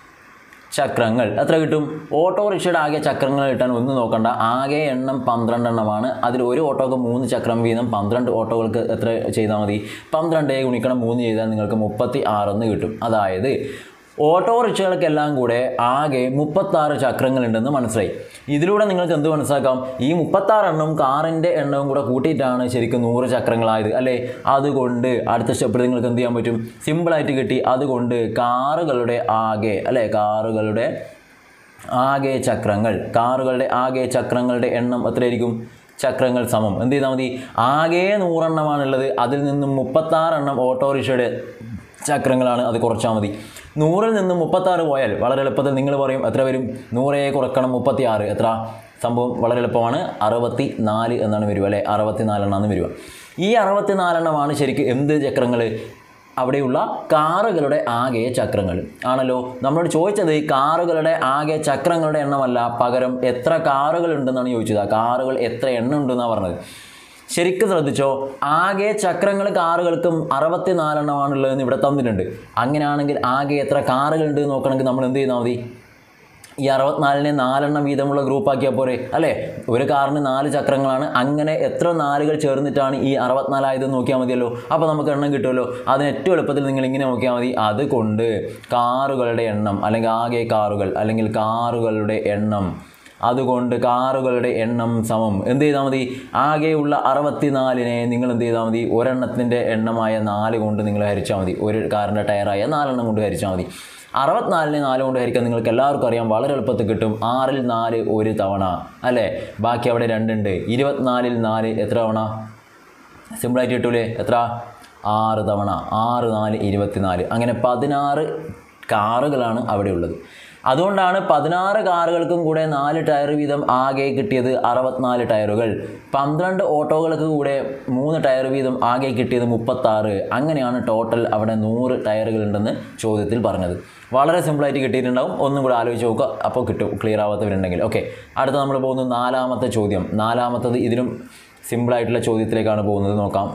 ചക്രങ്ങൾ എത്ര കിട്ടും ഓട്ടോറിക്ഷയുടെ ആകെ ചക്രങ്ങൾ കിട്ടാൻ ഒന്ന് നോക്കണ്ട ആകെ എണ്ണം പന്ത്രണ്ടെണ്ണമാണ് അതിൽ ഒരു ഓട്ടോക്ക് മൂന്ന് ചക്രം വീതം പന്ത്രണ്ട് ഓട്ടോകൾക്ക് എത്ര ചെയ്താൽ മതി പന്ത്രണ്ട് ഗുണിക്കണം മൂന്ന് ചെയ്താൽ നിങ്ങൾക്ക് മുപ്പത്തി ആറെന്ന് കിട്ടും അതായത് ഓട്ടോറിക്ഷകൾക്കെല്ലാം കൂടെ ആകെ മുപ്പത്താറ് ചക്രങ്ങളുണ്ടെന്ന് മനസ്സിലായി ഇതിലൂടെ നിങ്ങൾക്ക് എന്ത് മനസ്സിലാക്കാം ഈ മുപ്പത്താറ് എണ്ണവും കാറിൻ്റെ എണ്ണവും കൂടെ കൂട്ടിയിട്ടാണ് ശരിക്കും നൂറ് ചക്രങ്ങളായത് അല്ലേ അതുകൊണ്ട് അടുത്ത സ്റ്റെപ്പിൽ നിങ്ങൾക്ക് എന്ത് ചെയ്യാൻ പറ്റും സിമ്പിളായിട്ട് കിട്ടി അതുകൊണ്ട് കാറുകളുടെ ആകെ അല്ലേ കാറുകളുടെ ആകെ ചക്രങ്ങൾ കാറുകളുടെ ആകെ ചക്രങ്ങളുടെ എണ്ണം എത്രയായിരിക്കും ചക്രങ്ങൾ സമം എന്ത് ചെയ്താൽ മതി ആകെ നൂറെണ്ണമാണുള്ളത് അതിൽ നിന്നും മുപ്പത്താറെണ്ണം ഓട്ടോറിക്ഷയുടെ ചക്രങ്ങളാണ് അത് കുറച്ചാൽ മതി നൂറിൽ നിന്നും മുപ്പത്താറ് പോയാൽ വളരെ എളുപ്പത്തിൽ നിങ്ങൾ പറയും എത്ര വരും നൂറേ കുറക്കണം മുപ്പത്തി ആറ് എത്ര സംഭവം വളരെ എളുപ്പമാണ് അറുപത്തി നാല് എന്നാണ് വരിക അല്ലേ അറുപത്തി നാലെണ്ണമാണ് വരിക ഈ അറുപത്തി നാലെണ്ണമാണ് ശരിക്കും എന്ത് ചക്രങ്ങൾ അവിടെയുള്ള കാറുകളുടെ ആകെ ചക്രങ്ങൾ ആണല്ലോ നമ്മളോട് ചോദിച്ചത് ഈ കാറുകളുടെ ആകെ ചക്രങ്ങളുടെ എണ്ണമല്ല പകരം എത്ര കാറുകൾ ഉണ്ടെന്നാണ് ചോദിച്ചത് ആ കാറുകൾ എത്ര എണ്ണം ഉണ്ടെന്നാണ് പറഞ്ഞത് ശരിക്കും ശ്രദ്ധിച്ചോ ആകെ ചക്രങ്ങൾ കാറുകൾക്കും അറുപത്തിനാലെണ്ണമാണുള്ളതെന്ന് ഇവിടെ തന്നിട്ടുണ്ട് അങ്ങനെയാണെങ്കിൽ ആകെ എത്ര കാറുകൾ ഉണ്ട് എന്ന് നോക്കണമെങ്കിൽ നമ്മൾ എന്ത് ചെയ്താൽ മതി ഈ അറുപത്തിനാലിനെ നാലെണ്ണം വീതമുള്ള ഗ്രൂപ്പാക്കിയാൽ പോരെ അല്ലേ ഒരു കാറിന് നാല് ചക്രങ്ങളാണ് അങ്ങനെ എത്ര നാലുകൾ ചേർന്നിട്ടാണ് ഈ അറുപത്തിനാലായത് നോക്കിയാൽ മതിയല്ലോ അപ്പോൾ നമുക്ക് എണ്ണം കിട്ടുമല്ലോ അതിന് ഏറ്റവും എളുപ്പത്തിൽ നിങ്ങൾ ഇങ്ങനെ നോക്കിയാൽ മതി അതുകൊണ്ട് കാറുകളുടെ എണ്ണം അല്ലെങ്കിൽ ആകെ കാറുകൾ അല്ലെങ്കിൽ കാറുകളുടെ എണ്ണം അതുകൊണ്ട് കാറുകളുടെ എണ്ണം സമം എന്ത് ചെയ്താൽ മതി ആകെയുള്ള അറുപത്തിനാലിനെ നിങ്ങൾ എന്ത് ചെയ്താൽ മതി ഒരെണ്ണത്തിൻ്റെ എണ്ണമായ നാല് കൊണ്ട് നിങ്ങൾ ഹരിച്ചാൽ മതി ഒരു കാറിൻ്റെ ടയറായ നാലെണ്ണം കൊണ്ട് ഹരിച്ചാൽ മതി അറുപത്തിനാലിനെ നാല് കൊണ്ട് ഹരിക്കാൻ നിങ്ങൾക്ക് എല്ലാവർക്കും അറിയാം വളരെ എളുപ്പത്തിൽ കിട്ടും ആറിൽ നാല് ഒരു തവണ അല്ലേ ബാക്കി അവിടെ രണ്ടുണ്ട് ഇരുപത്തിനാലിൽ നാല് എത്ര തവണ സിമ്പിളായിട്ട് കിട്ടൂലേ എത്ര ആറ് തവണ ആറ് നാല് ഇരുപത്തിനാല് അങ്ങനെ പതിനാറ് കാറുകളാണ് അവിടെ ഉള്ളത് അതുകൊണ്ടാണ് പതിനാറ് കാറുകൾക്കും കൂടെ നാല് ടയർ വീതം ആകെ കിട്ടിയത് അറുപത്തിനാല് ടയറുകൾ പന്ത്രണ്ട് ഓട്ടോകൾക്ക് കൂടെ മൂന്ന് ടയർ വീതം ആകെ കിട്ടിയത് മുപ്പത്താറ് അങ്ങനെയാണ് ടോട്ടൽ അവിടെ നൂറ് ടയറുകൾ ഉണ്ടെന്ന് ചോദ്യത്തിൽ പറഞ്ഞത് വളരെ സിമ്പിളായിട്ട് കിട്ടിയിട്ടുണ്ടാവും ഒന്നും കൂടെ ആലോചിച്ച് നോക്കുക അപ്പോൾ കിട്ടും ക്ലിയർ ആവാത്തവരുണ്ടെങ്കിൽ ഓക്കെ അടുത്ത നമ്മൾ പോകുന്നു നാലാമത്തെ ചോദ്യം നാലാമത്തത് ഇതിലും സിമ്പിളായിട്ടുള്ള ചോദ്യത്തിലേക്കാണ് പോകുന്നത് നോക്കാം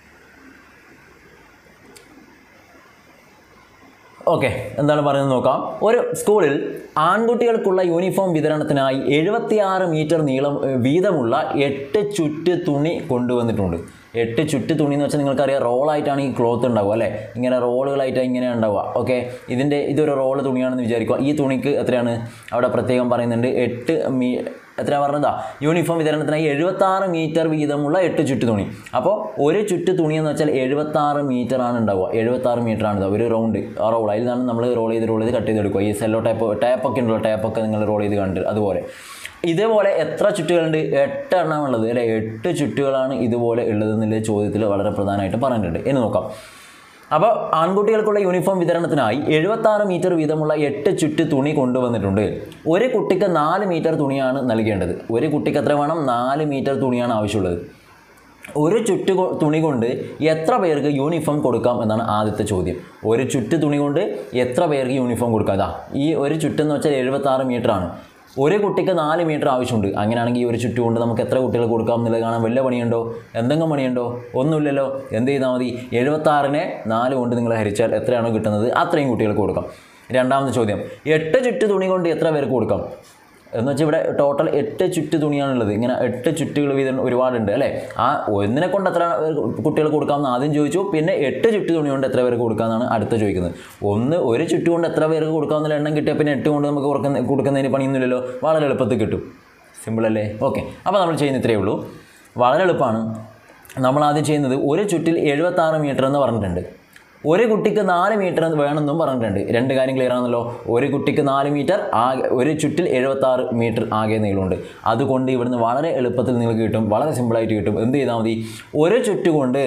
ഓക്കെ എന്താണ് പറയുന്നത് നോക്കാം ഒരു സ്കൂളിൽ ആൺകുട്ടികൾക്കുള്ള യൂണിഫോം വിതരണത്തിനായി എഴുപത്തിയാറ് മീറ്റർ നീളം ഏഹ്, വീതമുള്ള എട്ട് ചുറ്റ് തുണി കൊണ്ടുവന്നിട്ടുണ്ട് എട്ട് ചുറ്റ് തുണി എന്ന് വെച്ചാൽ നിങ്ങൾക്കറിയാം റോളായിട്ടാണ് ഈ ക്ലോത്ത് ഉണ്ടാവുക അല്ലേ ഇങ്ങനെ റോളുകളായിട്ട് ഇങ്ങനെ ഉണ്ടാവുക ഓക്കെ ഇതിൻ്റെ ഇതൊരു റോള് തുണിയാണെന്ന് വിചാരിക്കുക ഈ തുണിക്ക് എത്രയാണ് അവിടെ പ്രത്യേകം പറയുന്നുണ്ട് എട്ട് മീ എത്ര പറഞ്ഞതാ യൂണിഫോം വിതരണത്തിനായി എഴുപത്താറ് മീറ്റർ വീതമുള്ള എട്ട് ചുറ്റ് തുണി അപ്പോൾ ഒരു ചുറ്റ് തുണി എന്ന് വെച്ചാൽ എഴുപത്താറ് മീറ്റർ ആണ് ഉണ്ടാവുക എഴുപത്താറ് മീറ്റർ ആണ് ഉണ്ടാവുക ഒരു റൗണ്ട് ആ റോൾ അതിലാണ് നമ്മൾ റോൾ ചെയ്ത് റോൾ ചെയ്ത് കട്ട് ചെയ്തെടുക്കുക ഈ സെല്ലോ ടൈപ്പ് ടൈപ്പൊക്കെ ഉണ്ടല്ലോ ടൈപ്പൊക്കെ നിങ്ങൾ റോൾ ചെയ്ത് കണ്ടിട്ട് അതുപോലെ ഇതേപോലെ എത്ര ചുറ്റുകളുണ്ട് എട്ട് എണ്ണം ഉള്ളത് അല്ലെ എട്ട് ചുറ്റുകളാണ് ഇതുപോലെ ഉള്ളത് എന്നുള്ള ചോദ്യത്തിൽ വളരെ പ്രധാനമായിട്ട് പറഞ്ഞിട്ടുണ്ട് എന്ന് നോക്കാം അപ്പോൾ ആൺകുട്ടികൾക്കുള്ള യൂണിഫോം വിതരണത്തിനായി എഴുപത്താറ് മീറ്റർ വീതമുള്ള എട്ട് ചുറ്റ് തുണി കൊണ്ടുവന്നിട്ടുണ്ട് ഒരു കുട്ടിക്ക് നാല് മീറ്റർ തുണിയാണ് നൽകേണ്ടത് ഒരു കുട്ടിക്ക് എത്ര വേണം നാല് മീറ്റർ തുണിയാണ് ആവശ്യമുള്ളത് ഒരു ചുറ്റ് കൊ- തുണി കൊണ്ട് എത്ര പേർക്ക് യൂണിഫോം കൊടുക്കാം എന്നാണ് ആദ്യത്തെ ചോദ്യം ഒരു ചുറ്റ് തുണി കൊണ്ട് എത്ര പേർക്ക് യൂണിഫോം കൊടുക്കാം അതാ ഈ ഒരു ചുറ്റെന്ന് വെച്ചാൽ എഴുപത്താറ് മീറ്റർ ആണ് ഒരു കുട്ടിക്ക് നാല് മീറ്റർ ആവശ്യമുണ്ട് അങ്ങനെയാണെങ്കിൽ ഈ ഒരു ചുറ്റ് കൊണ്ട് നമുക്ക് എത്ര കുട്ടികൾ കൊടുക്കാം എന്നുള്ളത് കാണാൻ വല്ല പണിയുണ്ടോ എന്തെങ്കിലും പണിയുണ്ടോ ഒന്നുമില്ലല്ലോ എന്ത് ചെയ്താൽ മതി എഴുപത്താറിനെ നാല് കൊണ്ട് നിങ്ങൾ ഹരിച്ചാൽ എത്രയാണോ കിട്ടുന്നത് അത്രയും കുട്ടികൾക്ക് കൊടുക്കാം രണ്ടാമത്തെ ചോദ്യം എട്ട് ചുറ്റ് തുണി കൊണ്ട് എത്ര പേർക്ക് കൊടുക്കാം എന്ന് വെച്ചാൽ ഇവിടെ ടോട്ടൽ എട്ട് ചുറ്റ് തുണിയാണുള്ളത് ഇങ്ങനെ എട്ട് ചുറ്റുകൾ വീതം ഒരുപാടുണ്ട് അല്ലേ ആ ഒന്നിനെ കൊണ്ട് എത്ര കുട്ടികൾ കൊടുക്കാമെന്ന് ആദ്യം ചോദിച്ചു പിന്നെ എട്ട് ചുറ്റ് തുണി കൊണ്ട് എത്ര പേർക്ക് കൊടുക്കാമെന്നാണ് അടുത്ത ചോദിക്കുന്നത് ഒന്ന് ഒരു ചുറ്റ് കൊണ്ട് എത്ര പേർക്ക് കൊടുക്കാമെന്നുള്ള എണ്ണം കിട്ടിയാൽ പിന്നെ എട്ട് കൊണ്ട് നമുക്ക് കൊടുക്കുന്ന കൊടുക്കുന്നതിന് പണിയൊന്നുമില്ലല്ലോ വളരെ എളുപ്പത്തിൽ കിട്ടും സിമ്പിൾ അല്ലേ ഓക്കെ അപ്പോൾ നമ്മൾ ചെയ്യുന്ന ഇത്രയേ ഉള്ളൂ വളരെ എളുപ്പമാണ് നമ്മൾ ആദ്യം ചെയ്യുന്നത് ഒരു ചുറ്റിൽ എഴുപത്താറ് മീറ്റർ എന്ന് പറഞ്ഞിട്ടുണ്ട് ഒരു കുട്ടിക്ക് നാല് മീറ്റർ വേണമെന്നും പറഞ്ഞിട്ടുണ്ട് രണ്ട് കാര്യം ക്ലിയർ ആണല്ലോ ഒരു കുട്ടിക്ക് നാല് മീറ്റർ ആകെ ഒരു ചുറ്റിൽ എഴുപത്താറ് മീറ്റർ ആകെ നീളമുണ്ട് അതുകൊണ്ട് ഇവിടുന്ന് വളരെ എളുപ്പത്തിൽ നിങ്ങൾക്ക് കിട്ടും വളരെ സിമ്പിളായിട്ട് കിട്ടും എന്ത് ചെയ്താൽ മതി ഒരു ചുറ്റുകൊണ്ട്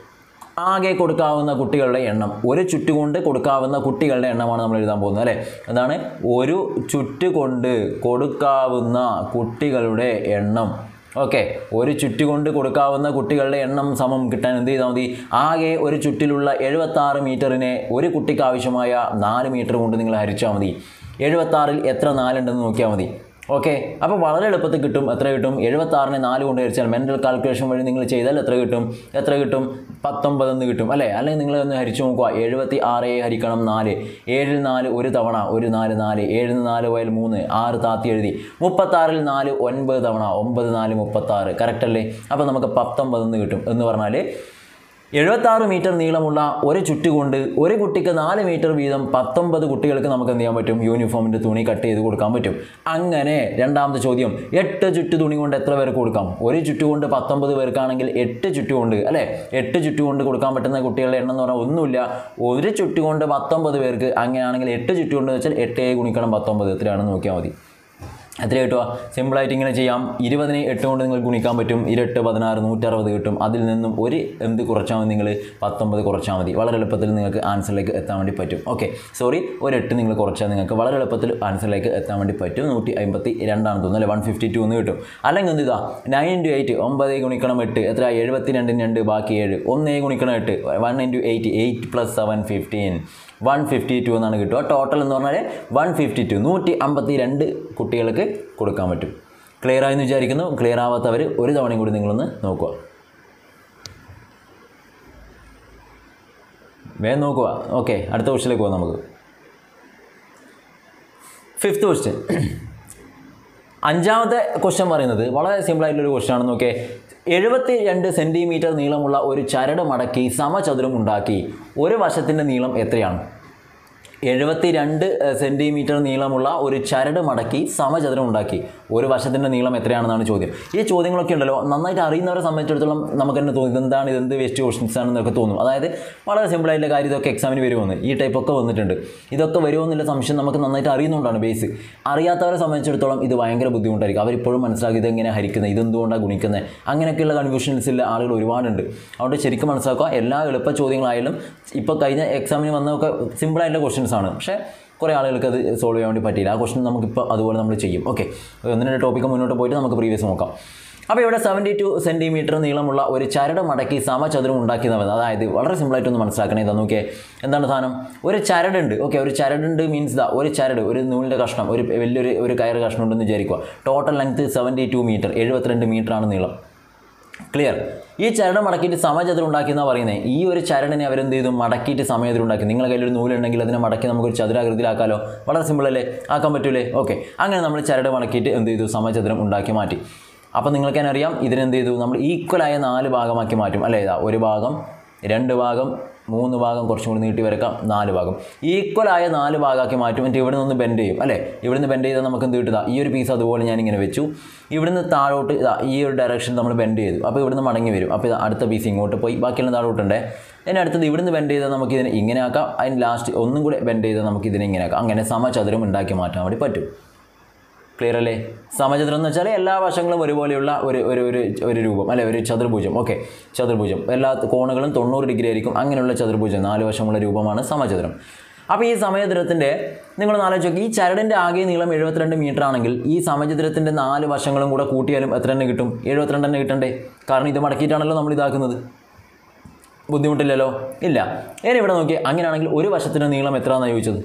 ആകെ കൊടുക്കാവുന്ന കുട്ടികളുടെ എണ്ണം ഒരു ചുറ്റുകൊണ്ട് കൊടുക്കാവുന്ന കുട്ടികളുടെ എണ്ണമാണ് നമ്മൾ എഴുതാൻ പോകുന്നത് അല്ലേ എന്താണ് ഒരു ചുറ്റുകൊണ്ട് കൊടുക്കാവുന്ന കുട്ടികളുടെ എണ്ണം ഓക്കെ ഒരു ചുറ്റുകൊണ്ട് കൊടുക്കാവുന്ന കുട്ടികളുടെ എണ്ണം സമം കിട്ടാൻ എന്ത് ചെയ്താൽ മതി ആകെ ഒരു ചുറ്റിലുള്ള എഴുപത്താറ് മീറ്ററിനെ ഒരു കുട്ടിക്ക് ആവശ്യമായ നാല് മീറ്റർ കൊണ്ട് നിങ്ങൾ ഹരിച്ചാൽ മതി എഴുപത്താറിൽ എത്ര നാലുണ്ടെന്ന് നോക്കിയാൽ മതി ഓക്കെ അപ്പോൾ വളരെ എളുപ്പത്തിൽ കിട്ടും എത്ര കിട്ടും എഴുപത്താറിനെ നാല് കൊണ്ട് ഹരിച്ചാൽ മെൻ്റൽ കാൽക്കുലേഷൻ വഴി നിങ്ങൾ ചെയ്താൽ എത്ര കിട്ടും എത്ര കിട്ടും പത്തൊമ്പതെന്ന് കിട്ടും അല്ലേ അല്ലെങ്കിൽ നിങ്ങൾ ഒന്ന് ഹരിച്ചു നോക്കുക എഴുപത്തി ആറ് ഹരിക്കണം നാല് ഏഴിൽ നാല് ഒരു തവണ ഒരു നാല് നാല് ഏഴിൽ നാല് പോയാൽ മൂന്ന് ആറ് താത്തി എഴുതി മുപ്പത്താറിൽ നാല് ഒൻപത് തവണ ഒമ്പത് നാല് മുപ്പത്താറ് കറക്റ്റ് അല്ലേ അപ്പോൾ നമുക്ക് പത്തൊമ്പതെന്ന് കിട്ടും എന്ന് പറഞ്ഞാൽ എഴുപത്താറ് മീറ്റർ നീളമുള്ള ഒരു ചുറ്റുകൊണ്ട് ഒരു കുട്ടിക്ക് നാല് മീറ്റർ വീതം പത്തൊമ്പത് കുട്ടികൾക്ക് നമുക്ക് എന്ത് ചെയ്യാൻ പറ്റും യൂണിഫോമിൻ്റെ തുണി കട്ട് ചെയ്ത് കൊടുക്കാൻ പറ്റും അങ്ങനെ രണ്ടാമത്തെ ചോദ്യം എട്ട് ചുറ്റു തുണി കൊണ്ട് എത്ര പേർക്ക് കൊടുക്കാം ഒരു ചുറ്റു കൊണ്ട് പത്തൊമ്പത് പേർക്കാണെങ്കിൽ എട്ട് ചുറ്റു കൊണ്ട് അല്ലേ എട്ട് ചുറ്റു കൊണ്ട് കൊടുക്കാൻ പറ്റുന്ന കുട്ടികളുടെ എണ്ണം എന്ന് പറഞ്ഞാൽ ഒന്നുമില്ല ഒരു ചുറ്റു കൊണ്ട് പത്തൊമ്പത് പേർക്ക് അങ്ങനെയാണെങ്കിൽ എട്ട് ചുറ്റു കൊണ്ട് വെച്ചാൽ എട്ട് ഗുണിക്കണം പത്തൊമ്പത് എത്രയാണെന്ന് നോക്കിയാൽ മതി എത്ര കിട്ടുക സിമ്പിളായിട്ട് ഇങ്ങനെ ചെയ്യാം ഇരുപതിനെ എട്ട് കൊണ്ട് നിങ്ങൾ ഗുണിക്കാൻ പറ്റും ഇരട്ട് പതിനാറ് നൂറ്ററുപത് കിട്ടും അതിൽ നിന്നും ഒരു എന്ത് കുറച്ചാൽ മതി നിങ്ങൾ പത്തൊമ്പത് കുറച്ചാൽ മതി വളരെ എളുപ്പത്തിൽ നിങ്ങൾക്ക് ആൻസറിലേക്ക് എത്താൻ വേണ്ടി പറ്റും ഓക്കെ സോറി ഒരു എട്ട് നിങ്ങൾ കുറച്ചാൽ നിങ്ങൾക്ക് വളരെ എളുപ്പത്തിൽ ആൻസറിലേക്ക് എത്താൻ വേണ്ടി പറ്റും നൂറ്റി അമ്പത്തി രണ്ടാണ് തോന്നുന്നു അല്ലേ വൺ ഫിഫ്റ്റി ടു എന്ന് കിട്ടും അല്ലെങ്കിൽ എന്ത് ഇതാ നയൻ ഇൻറ്റു എയ്റ്റ് ഒമ്പത് ഗുണിക്കണം എട്ട് എത്ര എഴുപത്തി രണ്ടിന് രണ്ട് ബാക്കി ഏഴ് ഒന്നേ ഗുണിക്കണം എട്ട് one into eight eight plus seven fifteen one fifty two എന്നാണ് കിട്ടുക ടോട്ടൽ എന്ന് പറഞ്ഞാൽ വൺ ഫിഫ്റ്റി ടു നൂറ്റി അമ്പത്തി രണ്ട് കുട്ടികൾക്ക് കൊടുക്കാൻ പറ്റും ക്ലിയർ ആയെന്ന് വിചാരിക്കുന്നു ക്ലിയർ ആവാത്തവർ ഒരു തവണയും കൂടി നിങ്ങളൊന്ന് നോക്കുക വേഗം നോക്കുക ഓക്കെ അടുത്ത ക്വസ്റ്റിലേക്ക് പോകാം നമുക്ക് ഫിഫ്ത്ത് ക്വസ്റ്റ്യൻ അഞ്ചാമത്തെ ക്വസ്റ്റ്യൻ പറയുന്നത് വളരെ സിമ്പിൾ ആയിട്ടുള്ളൊരു ക്വസ്റ്റ്യൻ ആണ് നോക്കിയേ എഴുപത്തി രണ്ട് സെൻറ്റിമീറ്റർ നീളമുള്ള ഒരു ചരട് മടക്കി സമചതുരം ഉണ്ടാക്കി ഒരു വശത്തിൻ്റെ നീളം എത്രയാണ് എഴുപത്തി രണ്ട് സെൻറ്റിമീറ്റർ നീളമുള്ള ഒരു ചരട് മടക്കി സമചതുരം ഉണ്ടാക്കി ഒരു വശത്തിൻ്റെ നീളം എത്രയാണെന്നാണ് ചോദ്യം ഈ ചോദ്യങ്ങളൊക്കെ ഉണ്ടല്ലോ നന്നായിട്ട് അറിയുന്നവരെ സംബന്ധിച്ചിടത്തോളം നമുക്ക് തന്നെ തോന്നും ഇതെന്താണ് ഇതെന്ത് വേസ്റ്റ് ക്വസ്റ്റൻസ് ആണെന്നൊക്കെ തോന്നും അതായത് വളരെ സിമ്പിളായിട്ടുള്ള കാര്യം ഇതൊക്കെ എക്സാമിന് വരുമെന്ന് ഈ ടൈപ്പ് ഒക്കെ വന്നിട്ടുണ്ട് ഇതൊക്കെ വരുമെന്നുള്ള സംശയം നമുക്ക് നന്നായിട്ട് അറിയുന്നതുകൊണ്ടാണ് ബേസ് അറിയാത്തവരെ സംബന്ധിച്ചിടത്തോളം ഇത് ഭയങ്കര ബുദ്ധിമുട്ടായിരിക്കും അവരിപ്പോഴും മനസ്സിലാക്കി ഇതെങ്ങനെ ഹരിക്കുന്നത് ഇതെന്തുകൊണ്ടാണ് ഗുണിക്കുന്നത് അങ്ങനെയൊക്കെയുള്ള കൺഫ്യൂഷൻസിൽ ആളുകൾ ഒരുപാടുണ്ട് അതുകൊണ്ട് ശരിക്കും മനസ്സിലാക്കുക എല്ലാ എളുപ്പ ചോദ്യങ്ങളായാലും ഇപ്പോൾ കഴിഞ്ഞ എക്സാമിന് വന്നതൊക്കെ സിമ്പിളായിട്ടുള്ള ക്വസ്റ്റൻസ് ആണ് പക്ഷേ കുറേ ആളുകൾക്ക് അത് സോൾവ് ചെയ്യാൻ വേണ്ടി പറ്റിയില്ല ആ ക്വസ്റ്റൻ നമുക്കിപ്പോൾ അതുപോലെ നമ്മൾ ചെയ്യും ഓക്കെ ഒന്നിൻ്റെ ടോപ്പിക്ക് മുന്നോട്ട് പോയിട്ട് നമുക്ക് പ്രീവിയസ് നോക്കാം അപ്പോൾ ഇവിടെ സെവൻറ്റി ടു സെൻറ്റിമീറ്റർ നീളമുള്ള ഒരു ചരട് മടക്കി സമചതുരം ഉണ്ടാക്കിയതാണ് അതായത് വളരെ സിമ്പിളായിട്ടൊന്ന് മനസ്സിലാക്കണേ ഇതാ നോക്കിയേ എന്താണ് സാധനം ഒരു ചരടുണ്ട് ഓക്കെ ഒരു ചരടുണ്ട് മീൻസ് ദാ ഒരു ചരട് ഒരു നൂലിൻ്റെ കഷ്ണം ഒരു വലിയൊരു ഒരു കയറ് കഷ്ണം ഉണ്ടെന്ന് വിചാരിക്കുക total length seventy two metre എഴുപത്തിരണ്ട് മീറ്ററാണ് നീളം ക്ലിയർ ഈ ചരട് മടക്കിയിട്ട് സമചതുരം ഉണ്ടാക്കിയെന്നാണ് പറയുന്നത് ഈ ഒരു ചരടിനെ അവരെന്ത് ചെയ്തു മടക്കിയിട്ട് സമചതുരം ഉണ്ടാക്കി നിങ്ങളുടെ കയ്യിൽ ഒരു നൂലുണ്ടെങ്കിൽ അതിനെ മടക്കി നമുക്കൊരു ചതുരാകൃതിയിലാക്കാലോ വളരെ സിമ്പിൾ അല്ലേ ആക്കാൻ പറ്റൂലേ ഓക്കെ അങ്ങനെ നമ്മൾ ചരട് മടക്കിയിട്ട് എന്ത് ചെയ്തു സമചതുരം ഉണ്ടാക്കി മാറ്റി അപ്പോൾ നിങ്ങൾക്ക് തന്നെ അറിയാം ഇതിനെന്ത് ചെയ്തു നമ്മൾ ഈക്വലായ നാല് ഭാഗമാക്കി മാറ്റും അല്ലേ ഇതാ ഒരു ഭാഗം രണ്ട് ഭാഗം മൂന്ന് ഭാഗം കുറച്ചും കൂടി നീട്ടി വരക്കാം നാല് ഭാഗം ഈക്വലായ നാല് ഭാഗമാക്കി മാറ്റും എന്നിട്ട് ഇവിടെ നിന്ന് ബെൻഡ് ചെയ്യും അല്ലേ ഇവിടുന്ന് ബെൻഡ് ചെയ്താൽ നമുക്ക് എന്ത് കിട്ടുക ഈ ഒരു പീസ് അതുപോലെ ഞാൻ ഇങ്ങനെ വെച്ചു ഇവിടുന്ന് താഴോട്ട് ഇതാ ഈ ഒരു ഡയറക്ഷൻ നമ്മൾ ബെൻഡ് ചെയ്തു അപ്പോൾ ഇവിടുന്ന് മടങ്ങി വരും അപ്പോൾ ഇത് അടുത്ത പീസ് ഇങ്ങോട്ട് പോയി ബാക്കിയുള്ള താഴോട്ടുണ്ടേ അതിന് അടുത്തത് ഇവിടുന്ന് ബെൻഡ് ചെയ്താൽ നമുക്ക് ഇതിനെ ഇങ്ങനെ ആക്കാം അതിന് ലാസ്റ്റ് ഒന്നും കൂടെ ബെൻഡ് ചെയ്താൽ നമുക്ക് ഇതിനെ ഇങ്ങനെ ആക്കാം അങ്ങനെ സമചതുരം ഉണ്ടാക്കി മാറ്റാൻ വേണ്ടി പറ്റും ക്ലിയർ അല്ലേ സമചതുരം എന്ന് വെച്ചാൽ എല്ലാ വശങ്ങളും ഒരുപോലെയുള്ള ഒരു ഒരു ഒരു ഒരു രൂപം അല്ലെ ഒരു ചതുർഭുജം ഓക്കെ ചതുർഭുജം എല്ലാ കോണുകളും തൊണ്ണൂറ് ഡിഗ്രി ആയിരിക്കും അങ്ങനെയുള്ള ചതുർഭുജം നാല് വശമുള്ള രൂപമാണ് സമചതുരം അപ്പോൾ ഈ സമചതുരത്തിൻ്റെ നിങ്ങൾ ആലോചിച്ച് നോക്കി ഈ ചരടിൻ്റെ ആകെ നീളം എഴുപത്തിരണ്ട് മീറ്റർ ആണെങ്കിൽ ഈ സമചതുരത്തിൻ്റെ നാല് വശങ്ങളും കൂടെ കൂട്ടിയാലും എത്ര തന്നെ കിട്ടും എഴുപത്തിരണ്ട് തന്നെ കിട്ടണ്ടേ കാരണം ഇത് മടക്കിയിട്ടാണല്ലോ നമ്മൾ ഇതാക്കുന്നത് ബുദ്ധിമുട്ടില്ലല്ലോ ഇല്ല ഇനി ഇവിടെ നോക്കി അങ്ങനെയാണെങ്കിൽ ഒരു വശത്തിൻ്റെ നീളം എത്രയാണെന്നാണ് ചോദിച്ചത്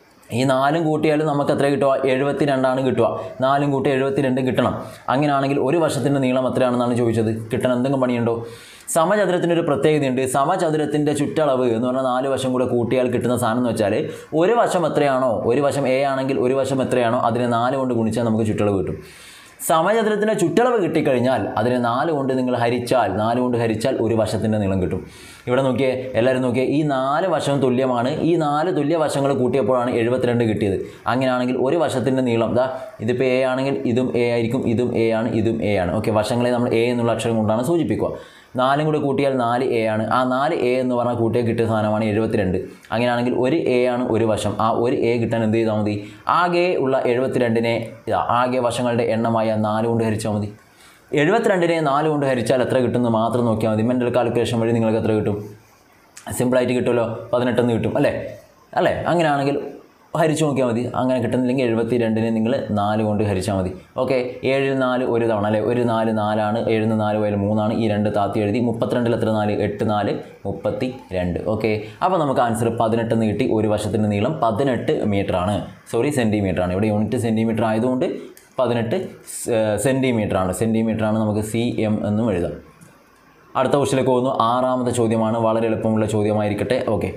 ഈ നാലും കൂട്ടിയാലും നമുക്ക് എത്ര കിട്ടുക എഴുപത്തി രണ്ടാണ് കിട്ടുക നാലും കൂട്ടി എഴുപത്തി രണ്ട് കിട്ടണം അങ്ങനെയാണെങ്കിൽ ഒരു വശത്തിൻ്റെ നീളം എത്രയാണെന്നാണ് ചോദിച്ചത് കിട്ടണം എന്തെങ്കിലും പണിയുണ്ടോ സമചതുരത്തിൻ്റെ ഒരു പ്രത്യേകതയുണ്ട് സമചതുരത്തിൻ്റെ ചുറ്റളവ് എന്ന് പറഞ്ഞാൽ നാല് വശം കൂടെ കൂട്ടിയാൽ കിട്ടുന്ന സാധനം എന്ന് വെച്ചാൽ ഒരു വശം എത്രയാണോ ഒരു വശം എ ആണെങ്കിൽ ഒരു വശം എത്രയാണോ അതിനെ നാല് കൊണ്ട് ഗുണിച്ചാൽ നമുക്ക് ചുറ്റളവ് കിട്ടും സമചതുരത്തിൻ്റെ ചുറ്റളവ് കിട്ടിക്കഴിഞ്ഞാൽ അതിനെ നാല് കൊണ്ട് നിങ്ങൾ ഹരിച്ചാൽ നാല് കൊണ്ട് ഹരിച്ചാൽ ഒരു വശത്തിൻ്റെ നീളം കിട്ടും ഇവിടെ നോക്കിയേ എല്ലാവരും നോക്കിയേ ഈ നാല് വശവും തുല്യമാണ് ഈ നാല് തുല്യ വശങ്ങൾ കൂട്ടിയപ്പോഴാണ് എഴുപത്തിരണ്ട് കിട്ടിയത് അങ്ങനെയാണെങ്കിൽ ഒരു വശത്തിൻ്റെ നീളം ദാ ഇതിപ്പോൾ എ ആണെങ്കിൽ ഇതും എ ആയിരിക്കും ഇതും എ ആണ് ഇതും എ ആണ് ഓക്കെ വശങ്ങളെ നമ്മൾ എ എന്നുള്ള അക്ഷരം കൊണ്ടാണ് സൂചിപ്പിക്കുക നാലും കൂടെ കൂട്ടിയാൽ നാല് എ ആണ് ആ നാല് എ എന്ന് പറഞ്ഞാൽ കൂട്ടിയാൽ കിട്ടിയ സാധനമാണ് എഴുപത്തിരണ്ട് അങ്ങനെയാണെങ്കിൽ ഒരു എ ആണ് ഒരു വശം ആ ഒരു എ കിട്ടാൻ എന്ത് ചെയ്താൽ മതി ആകെ ഉള്ള എഴുപത്തിരണ്ടിനെ ഇതാ ആകെ വശങ്ങളുടെ എണ്ണമായ നാല് കൊണ്ട് ഹരിച്ചാൽ മതി എഴുപത്തിരണ്ടിനെ നാല് കൊണ്ട് ഹരിച്ചാൽ എത്ര കിട്ടുമെന്ന് മാത്രം നോക്കിയാൽ മതി മെൻ്റൽ കാൽക്കുലേഷൻ വഴി നിങ്ങൾക്ക് എത്ര കിട്ടും സിമ്പിളായിട്ട് കിട്ടുമല്ലോ പതിനെട്ടെന്ന് കിട്ടും അല്ലേ അല്ലേ അങ്ങനെയാണെങ്കിൽ ഹരിച്ചു നോക്കിയാൽ മതി അങ്ങനെ കിട്ടുന്നില്ലെങ്കിൽ എഴുപത്തി രണ്ടിനെ നിങ്ങൾ നാല് കൊണ്ട് ഹരിച്ചാൽ മതി ഓക്കെ ഏഴിൽ നാല് ഒരു തവണ അല്ലേ ഒരു നാല് നാലാണ് ഏഴിൽ നാല് പോയാൽ മൂന്നാണ് ഈ രണ്ട് താത്തി എഴുതി മുപ്പത്തിരണ്ടിൽ എത്ര നാല് എട്ട് നാല് മുപ്പത്തി രണ്ട് ഓക്കെ അപ്പോൾ നമുക്ക് ആൻസർ പതിനെട്ടെന്ന് കിട്ടി ഒരു വശത്തിൻ്റെ നീളം പതിനെട്ട് മീറ്ററാണ് സോറി സെൻറ്റിമീറ്റർ ആണ് ഇവിടെ യൂണിറ്റ് സെൻറ്റിമീറ്റർ ആയതുകൊണ്ട് പതിനെട്ട് സെൻറ്റിമീറ്റർ ആണ് സെൻറ്റിമീറ്റർ ആണ് നമുക്ക് സി എം എന്നും എഴുതാം അടുത്ത ക്വസ്റ്റിലേക്ക് പോകുന്നു ആറാമത്തെ ചോദ്യമാണ് വളരെ എളുപ്പമുള്ള ചോദ്യമായിരിക്കട്ടെ ഓക്കെ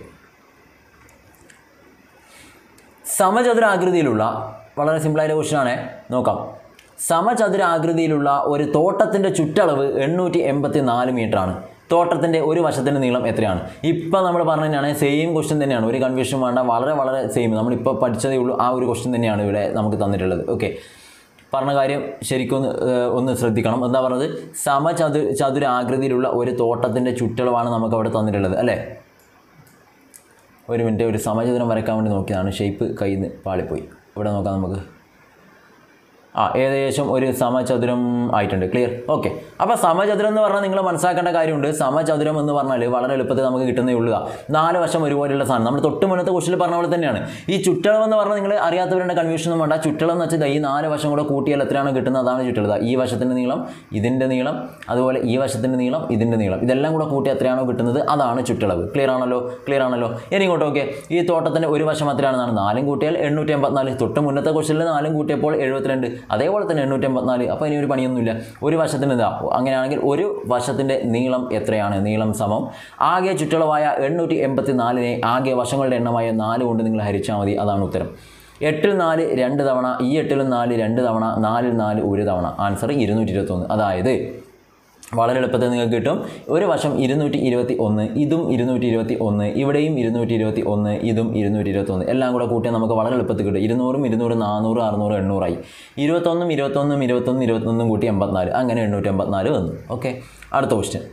സമചതുരാകൃതിയിലുള്ള വളരെ സിമ്പിളായ ക്വസ്റ്റ്യനാണ് നോക്കാം സമചതുരാകൃതിയിലുള്ള ഒരു തോട്ടത്തിൻ്റെ ചുറ്റളവ് എണ്ണൂറ്റി എൺപത്തി നാല് മീറ്ററാണ് തോട്ടത്തിൻ്റെ ഒരു വശത്തിൻ്റെ നീളം എത്രയാണ് ഇപ്പം നമ്മൾ പറഞ്ഞതാണ് സെയിം ക്വസ്റ്റ്യൻ തന്നെയാണ് ഒരു കൺഫ്യൂഷൻ വേണ്ട വളരെ വളരെ സെയിം നമ്മളിപ്പോൾ പഠിച്ചതേ ഉള്ളൂ ആ ഒരു ക്വസ്റ്റ്യൻ തന്നെയാണ് ഇവിടെ നമുക്ക് തന്നിട്ടുള്ളത് ഓക്കെ പറഞ്ഞ കാര്യം ശരിക്കും ഒന്ന്, ഏഹ്, ഒന്ന് ശ്രദ്ധിക്കണം എന്താ പറഞ്ഞത് സമചതു ചതുരാകൃതിയിലുള്ള ഒരു തോട്ടത്തിൻ്റെ ചുറ്റളവാണ് നമുക്ക് അവിടെ തന്നിട്ടുള്ളത് അല്ലേ ഒരു മിനിറ്റ് ഒരു സമചതുരം വരയ്ക്കാൻ വേണ്ടി നോക്കിയതാണ് ഷേപ്പ് കയ്യിൽ നിന്ന് പാളിപ്പോയി ഇവിടെ നോക്കാം നമുക്ക് ആ ഏകദേശം ഒരു സമചതുരം ആയിട്ടുണ്ട് ക്ലിയർ ഓക്കെ അപ്പോൾ സമചതുരം എന്ന് പറഞ്ഞാൽ നിങ്ങൾ മനസ്സിലാക്കേണ്ട കാര്യമുണ്ട് സമചതുരം എന്ന് പറഞ്ഞാൽ വളരെ എളുപ്പത്തിൽ നമുക്ക് കിട്ടുന്നേ ഉള്ളൂ നാല് വശം ഒരുപോലെയുള്ള സാധനം നമ്മൾ തൊട്ട് മുന്നത്തെ ക്വസ്റ്റിൽ പറഞ്ഞ പോലെ തന്നെയാണ് ഈ ചുറ്റളം എന്ന് പറഞ്ഞാൽ നിങ്ങൾ അറിയാത്തവരുടെ കൺഫ്യൂഷൻ ഒന്നും വേണ്ട ചുറ്റളം എന്ന് വെച്ചാൽ ഈ നാല് വശം കൂടെ കൂട്ടിയാൽ എത്രയാണ് കിട്ടുന്നത് അതാണ് ചുറ്റളത ഈ വശത്തിൻ്റെ നീളം ഇതിൻ്റെ നീളം അതുപോലെ ഈ വശത്തിൻ്റെ നീളം ഇതിൻ്റെ നീളം ഇതെല്ലാം കൂടെ കൂട്ടി എത്രയാണോ കിട്ടുന്നത് അതാണ് ചുറ്റളവ് ക്ലിയർ ആണല്ലോ ക്ലിയർ ആണല്ലോ ഇനി ഇങ്ങോട്ട് ഓക്കെ ഈ തോട്ടത്തിൻ്റെ ഒരു വശം എത്രയാണെന്നാണ് നാലും കൂട്ടിയാൽ എണ്ണൂറ്റി എൺപത്തിനാല് തൊട്ട് മുന്നത്തെ ക്വസ്റ്റിൽ നാലും കൂട്ടിയപ്പോൾ എഴുപത്തിരണ്ട് അതേപോലെ തന്നെ എണ്ണൂറ്റി എൺപത്തിനാല് അപ്പോൾ ഇനി ഒരു പണിയൊന്നുമില്ല ഒരു വശത്തിന് ഇതാ അങ്ങനെയാണെങ്കിൽ ഒരു വശത്തിൻ്റെ നീളം എത്രയാണ് നീളം സമം ആകെ ചുറ്റളവായ എണ്ണൂറ്റി എൺപത്തി നാലിനെ ആകെ വശങ്ങളുടെ എണ്ണമായ നാല് കൊണ്ട് നിങ്ങൾ ഹരിച്ചാൽ മതി അതാണ് ഉത്തരം എട്ടിൽ നാല് രണ്ട് തവണ ഈ എട്ടിലും നാല് രണ്ട് തവണ നാലിൽ നാല് ഒരു തവണ ആൻസർ ഇരുന്നൂറ്റി ഇരുപത്തൊന്ന് അതായത് വളരെ എളുപ്പത്തിൽ നിങ്ങൾക്ക് കിട്ടും ഒരു വശം ഇരുന്നൂറ്റി ഇരുപത്തി ഒന്ന് ഇതും ഇരുന്നൂറ്റി ഇരുപത്തി ഒന്ന് ഇവിടെയും ഇരുന്നൂറ്റി ഇരുപത്തി ഒന്ന് ഇതും ഇരുന്നൂറ്റി ഇരുപത്തി ഒന്ന് എല്ലാം കൂടെ കൂട്ടിയാൽ നമുക്ക് വളരെ എളുപ്പത്തിൽ കിട്ടും ഇരുന്നൂറും ഇരുന്നൂറ് നാനൂറ് അറുന്നൂറ് എണ്ണൂറായി ഇരുപത്തൊന്നും ഇരുപത്തൊന്നും ഇരുപത്തൊന്നും ഇരുപത്തൊന്നും കൂട്ടി എൺപത്തിനാല് അങ്ങനെ എണ്ണൂറ്റി എൺപത്തിനാല് വന്നു ഓക്കെ അടുത്ത ക്വസ്റ്റ്യൻ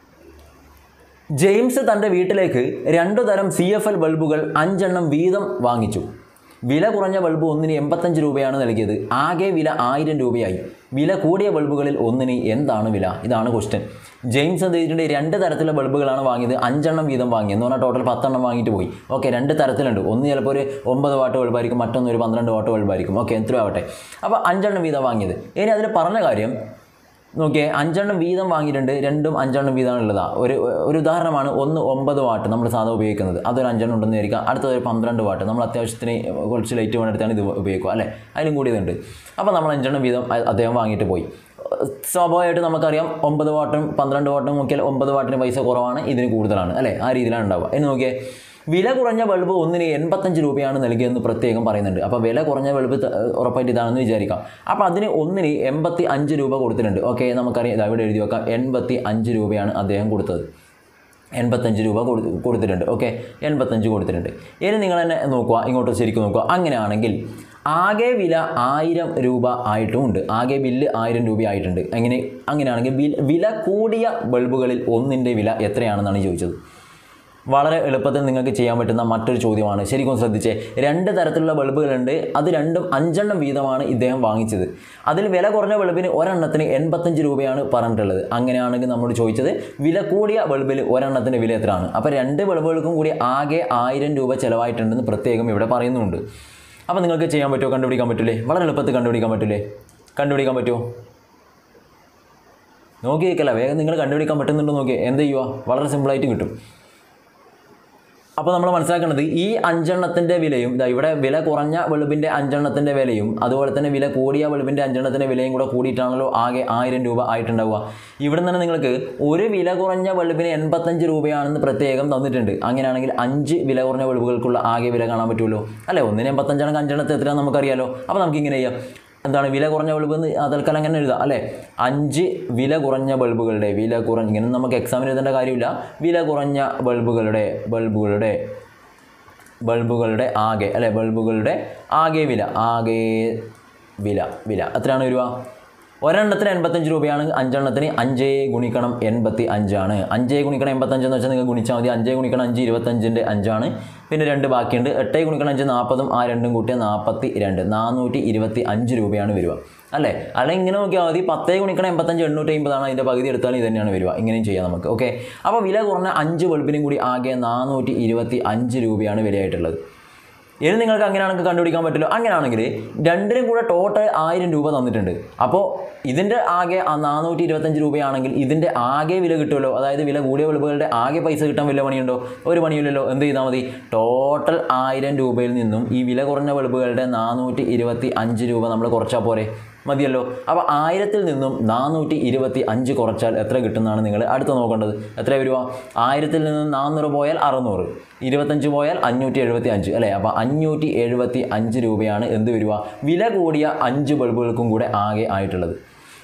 ജെയിംസ് തൻ്റെ വീട്ടിലേക്ക് രണ്ടു തരം സി എഫ് എൽ ബൾബുകൾ അഞ്ചെണ്ണം വീതം വാങ്ങിച്ചു വില കുറഞ്ഞ ബൾബ് ഒന്നിന് എൺപത്തഞ്ച് രൂപയാണ് നൽകിയത് ആകെ വില ആയിരം രൂപയായി വില കൂടിയ ബൾബുകളിൽ ഒന്നിന് എന്താണ് വില ഇതാണ് ക്വസ്റ്റ്യൻ ജെയിംസ് എന്ത് ചെയ്തിട്ടുണ്ട് രണ്ട് തരത്തിലുള്ള ബൾബുകളാണ് വാങ്ങിയത് അഞ്ചെണ്ണം വീതം വാങ്ങി എന്ന് പറഞ്ഞാൽ ടോട്ടൽ പത്തെണ്ണം വാങ്ങിയിട്ട് പോയി ഓക്കെ രണ്ട് തരത്തിലുണ്ട് ഒന്ന് ചിലപ്പോൾ ഒരു ഒമ്പത് വാട്ട് ബൾബായിരിക്കും മറ്റൊന്ന് ഒരു പന്ത്രണ്ട് വാട്ട് ബൾബായിരിക്കും ഓക്കെ എത്രയോ ആവട്ടെ അപ്പോൾ അഞ്ചെണ്ണം വീതം വാങ്ങിയത് ഇനി അതിൽ പറഞ്ഞ കാര്യം നോക്കിയേ അഞ്ചെണ്ണം വീതം വാങ്ങിയിട്ടുണ്ട് രണ്ടും അഞ്ചെണ്ണം വീതമാണ് ഉള്ളതാണ് ഒരു ഒരു ഉദാഹരണമാണ് ഒന്ന് ഒമ്പത് വാട്ട് നമ്മൾ സാധാരണ ഉപയോഗിക്കുന്നത് അതൊരു അഞ്ചെണ്ണം ഉണ്ടെന്ന് വിചാരിക്കുക അടുത്തത് ഒരു പന്ത്രണ്ട് വാട്ട് നമ്മൾ അത്യാവശ്യത്തിന് കുറച്ച് ലൈറ്റ് വേണ്ടിയിട്ടാണ് ഇത് ഉപയോഗിക്കുക അല്ലേ അതിലും കൂടിയതുണ്ട് അപ്പോൾ നമ്മൾ അഞ്ചെണ്ണം വീതം അ- അദ്ദേഹം വാങ്ങിയിട്ട് പോയി സ്വാഭാവികമായിട്ട് നമുക്കറിയാം ഒമ്പത് വാട്ടും പന്ത്രണ്ട് വാട്ടും നോക്കിയാൽ ഒമ്പത് വാട്ടിന് പൈസ കുറവാണ് ഇതിന് കൂടുതലാണ് അല്ലേ ആ രീതിയിലാണ് ഉണ്ടാവുക എന്ന് നോക്കിയേ വില കുറഞ്ഞ ബൾബ് ഒന്നിന് എൺപത്തഞ്ച് രൂപയാണ് നൽകിയതെന്ന് പ്രത്യേകം പറയുന്നുണ്ട് അപ്പോൾ വില കുറഞ്ഞ ബൾബ് ത- ഉറപ്പായിട്ട് ഇതാണെന്ന് വിചാരിക്കാം അപ്പോൾ അതിന് ഒന്നിന് എൺപത്തി അഞ്ച് രൂപ കൊടുത്തിട്ടുണ്ട് ഓക്കെ നമുക്കറിയാം ഇതാ ഇവിടെ എഴുതി വെക്കാം എൺപത്തി അഞ്ച് രൂപയാണ് അദ്ദേഹം കൊടുത്തത് എൺപത്തഞ്ച് രൂപ കൊടു കൊടുത്തിട്ടുണ്ട് ഓക്കെ എൺപത്തഞ്ച് കൊടുത്തിട്ടുണ്ട് ഇനി നിങ്ങൾ തന്നെ നോക്കുക ഇങ്ങോട്ട് ശരിക്കും നോക്കുക അങ്ങനെയാണെങ്കിൽ ആകെ വില ആയിരം രൂപ ആയിട്ടും ഉണ്ട് ആകെ ബില്ല് ആയിരം രൂപ ആയിട്ടുണ്ട് അങ്ങനെ അങ്ങനെയാണെങ്കിൽ ബിൽ വില കൂടിയ ബൾബുകളിൽ ഒന്നിൻ്റെ വില എത്രയാണെന്നാണ് ചോദിച്ചത് വളരെ എളുപ്പത്തിൽ നിങ്ങൾക്ക് ചെയ്യാൻ പറ്റുന്ന മറ്റൊരു ചോദ്യമാണ് ശരിക്കും ശ്രദ്ധിച്ചേ രണ്ട് തരത്തിലുള്ള ബൾബുകളുണ്ട് അത് രണ്ടും അഞ്ചെണ്ണം വീതമാണ് ഇദ്ദേഹം വാങ്ങിച്ചത് അതിൽ വില കുറഞ്ഞ ബൾബിന് ഒരെണ്ണത്തിന് എൺപത്തഞ്ച് രൂപയാണ് പറഞ്ഞിട്ടുള്ളത് അങ്ങനെയാണെങ്കിൽ നമ്മൾ ചോദിച്ചത് വില കൂടിയ ബൾബിൽ ഒരെണ്ണത്തിന് വില എത്രയാണ് അപ്പോൾ രണ്ട് ബൾബുകൾക്കും കൂടി ആകെ ആയിരം രൂപ ചിലവായിട്ടുണ്ടെന്ന് പ്രത്യേകം ഇവിടെ പറയുന്നുണ്ട് അപ്പോൾ നിങ്ങൾക്ക് ചെയ്യാൻ പറ്റുമോ കണ്ടുപിടിക്കാൻ പറ്റില്ലേ വളരെ എളുപ്പത്തിൽ കണ്ടുപിടിക്കാൻ പറ്റില്ലേ കണ്ടുപിടിക്കാൻ പറ്റുമോ നോക്കി നിൽക്കല്ല വേഗം നിങ്ങൾ കണ്ടുപിടിക്കാൻ പറ്റുന്നുണ്ടോ നോക്കി എന്ത് ചെയ്യുക വളരെ സിമ്പിളായിട്ട് കിട്ടും അപ്പോൾ നമ്മൾ മനസ്സിലാക്കേണ്ടത് ഈ അഞ്ചെണ്ണത്തിൻ്റെ വിലയും ഇതാ ഇവിടെ വില കുറഞ്ഞ വെളുപ്പിൻ്റെ അഞ്ചെണ്ണത്തിൻ്റെ വിലയും അതുപോലെ തന്നെ വില കൂടിയ വെളുപ്പിൻ്റെ അഞ്ചെണ്ണത്തിൻ്റെ വിലയും കൂടെ കൂടിയിട്ടാണല്ലോ ആകെ ആയിരം രൂപ ആയിട്ടുണ്ടാവുക ഇവിടെ നിന്ന് നിങ്ങൾക്ക് ഒരു വില കുറഞ്ഞ വെളുപ്പിന് എൺപത്തഞ്ച് രൂപയാണെന്ന് പ്രത്യേകം തന്നിട്ടുണ്ട് അങ്ങനെയാണെങ്കിൽ അഞ്ച് വില കുറഞ്ഞ വെളുപ്പുകൾക്കുള്ള ആകെ വില കാണാൻ പറ്റുമല്ലോ അല്ലേ ഒന്നിന് എൺപത്തഞ്ചാണെങ്കിൽ അഞ്ചെണ്ണത്തിൽ എത്രയാണെന്ന് നമുക്കറിയാലോ അപ്പോൾ നമുക്ക് ഇങ്ങനെ ചെയ്യാം എന്താണ് വില കുറഞ്ഞ ബൾബ് എന്ന് ആ തൽക്കാലം അങ്ങനെ എഴുതാം അല്ലേ അഞ്ച് വില കുറഞ്ഞ ബൾബുകളുടെ വില കുറഞ്ഞ ഇങ്ങനെ നമുക്ക് എക്സാമിന് എഴുതേണ്ട കാര്യമില്ല വില കുറഞ്ഞ ബൾബുകളുടെ ബൾബുകളുടെ ബൾബുകളുടെ ആകെ അല്ലെ ബൾബുകളുടെ ആകെ വില ആകെ വില വില എത്രയാണ് വരിക ഒരെണ്ണത്തിന് എൺപത്തഞ്ച് രൂപയാണ് അഞ്ചെണ്ണത്തിന് അഞ്ചേ ഗുണിക്കണം എൺപത്തി അഞ്ചാണ് അഞ്ചേ ഗുണിക്കണം എൺപത്തഞ്ച് എന്ന് വെച്ചാൽ നിങ്ങൾ ഗുണിച്ചാൽ മതി അഞ്ചേ ഗുണിക്കണം അഞ്ച് ഇരുപത്തഞ്ചിൻ്റെ അഞ്ചാണ് പിന്നെ രണ്ട് ബാക്കിയുണ്ട് എട്ടേ ഗുണിക്കണം അഞ്ച് നാൽപ്പതും ആ രണ്ടും കൂട്ടിയ നാൽപ്പത്തി രണ്ട് നാനൂറ്റി ഇരുപത്തി അഞ്ച് രൂപയാണ് വരിക അല്ലേ അല്ലെങ്കിൽ ഇങ്ങനെ നോക്കിയാൽ മതി പത്തേ ഗുണിക്കണം എൺപത്തഞ്ച് എണ്ണൂറ്റി അമ്പതാണ് അതിൻ്റെ പകുതി എടുത്താൽ ഇത് തന്നെയാണ് വരിക ഇങ്ങനെയും ചെയ്യാം നമുക്ക് ഓക്കെ അപ്പോൾ വില കുറഞ്ഞ അഞ്ച് ബൾബിനും കൂടി ആകെ നാനൂറ്റി ഇരുപത്തി അഞ്ച് രൂപയാണ് വിലയായിട്ടുള്ളത് ഇനി നിങ്ങൾക്ക് അങ്ങനെയാണെങ്കിൽ കണ്ടുപിടിക്കാൻ പറ്റില്ല അങ്ങനെയാണെങ്കിൽ രണ്ടിനും കൂടെ ടോട്ടൽ ആയിരം രൂപ തന്നിട്ടുണ്ട് അപ്പോൾ ഇതിൻ്റെ ആകെ ആ നാനൂറ്റി ഇരുപത്തഞ്ച് രൂപയാണെങ്കിൽ ഇതിൻ്റെ ആകെ വില കിട്ടുമല്ലോ അതായത് വില കൂടിയ ബൾബുകളുടെ ആകെ പൈസ കിട്ടാൻ വലിയ പണിയുണ്ടോ ഒരു പണിയില്ലല്ലോ എന്ത് ചെയ്താൽ മതി ടോട്ടൽ ആയിരം രൂപയിൽ നിന്നും ഈ വില കുറഞ്ഞ ബൾബുകളുടെ നാനൂറ്റി ഇരുപത്തി അഞ്ച് രൂപ നമ്മൾ കുറച്ചാൽ പോരെ മതിയല്ലോ അപ്പോൾ ആയിരത്തിൽ നിന്നും നാനൂറ്റി ഇരുപത്തി അഞ്ച് കുറച്ചാൽ എത്ര കിട്ടുന്നതാണ് നിങ്ങൾ അടുത്ത് നോക്കേണ്ടത് എത്ര വരുക ആയിരത്തിൽ നിന്നും നാനൂറ് പോയാൽ അറുന്നൂറ് ഇരുപത്തഞ്ച് പോയാൽ അഞ്ഞൂറ്റി എഴുപത്തി അഞ്ച് അല്ലേ അപ്പോൾ അഞ്ഞൂറ്റി എഴുപത്തി അഞ്ച് രൂപയാണ് എന്ത് വരിക വില കൂടിയ അഞ്ച് ബൾബുകൾക്കും കൂടെ ആകെ ആയിട്ടുള്ളത്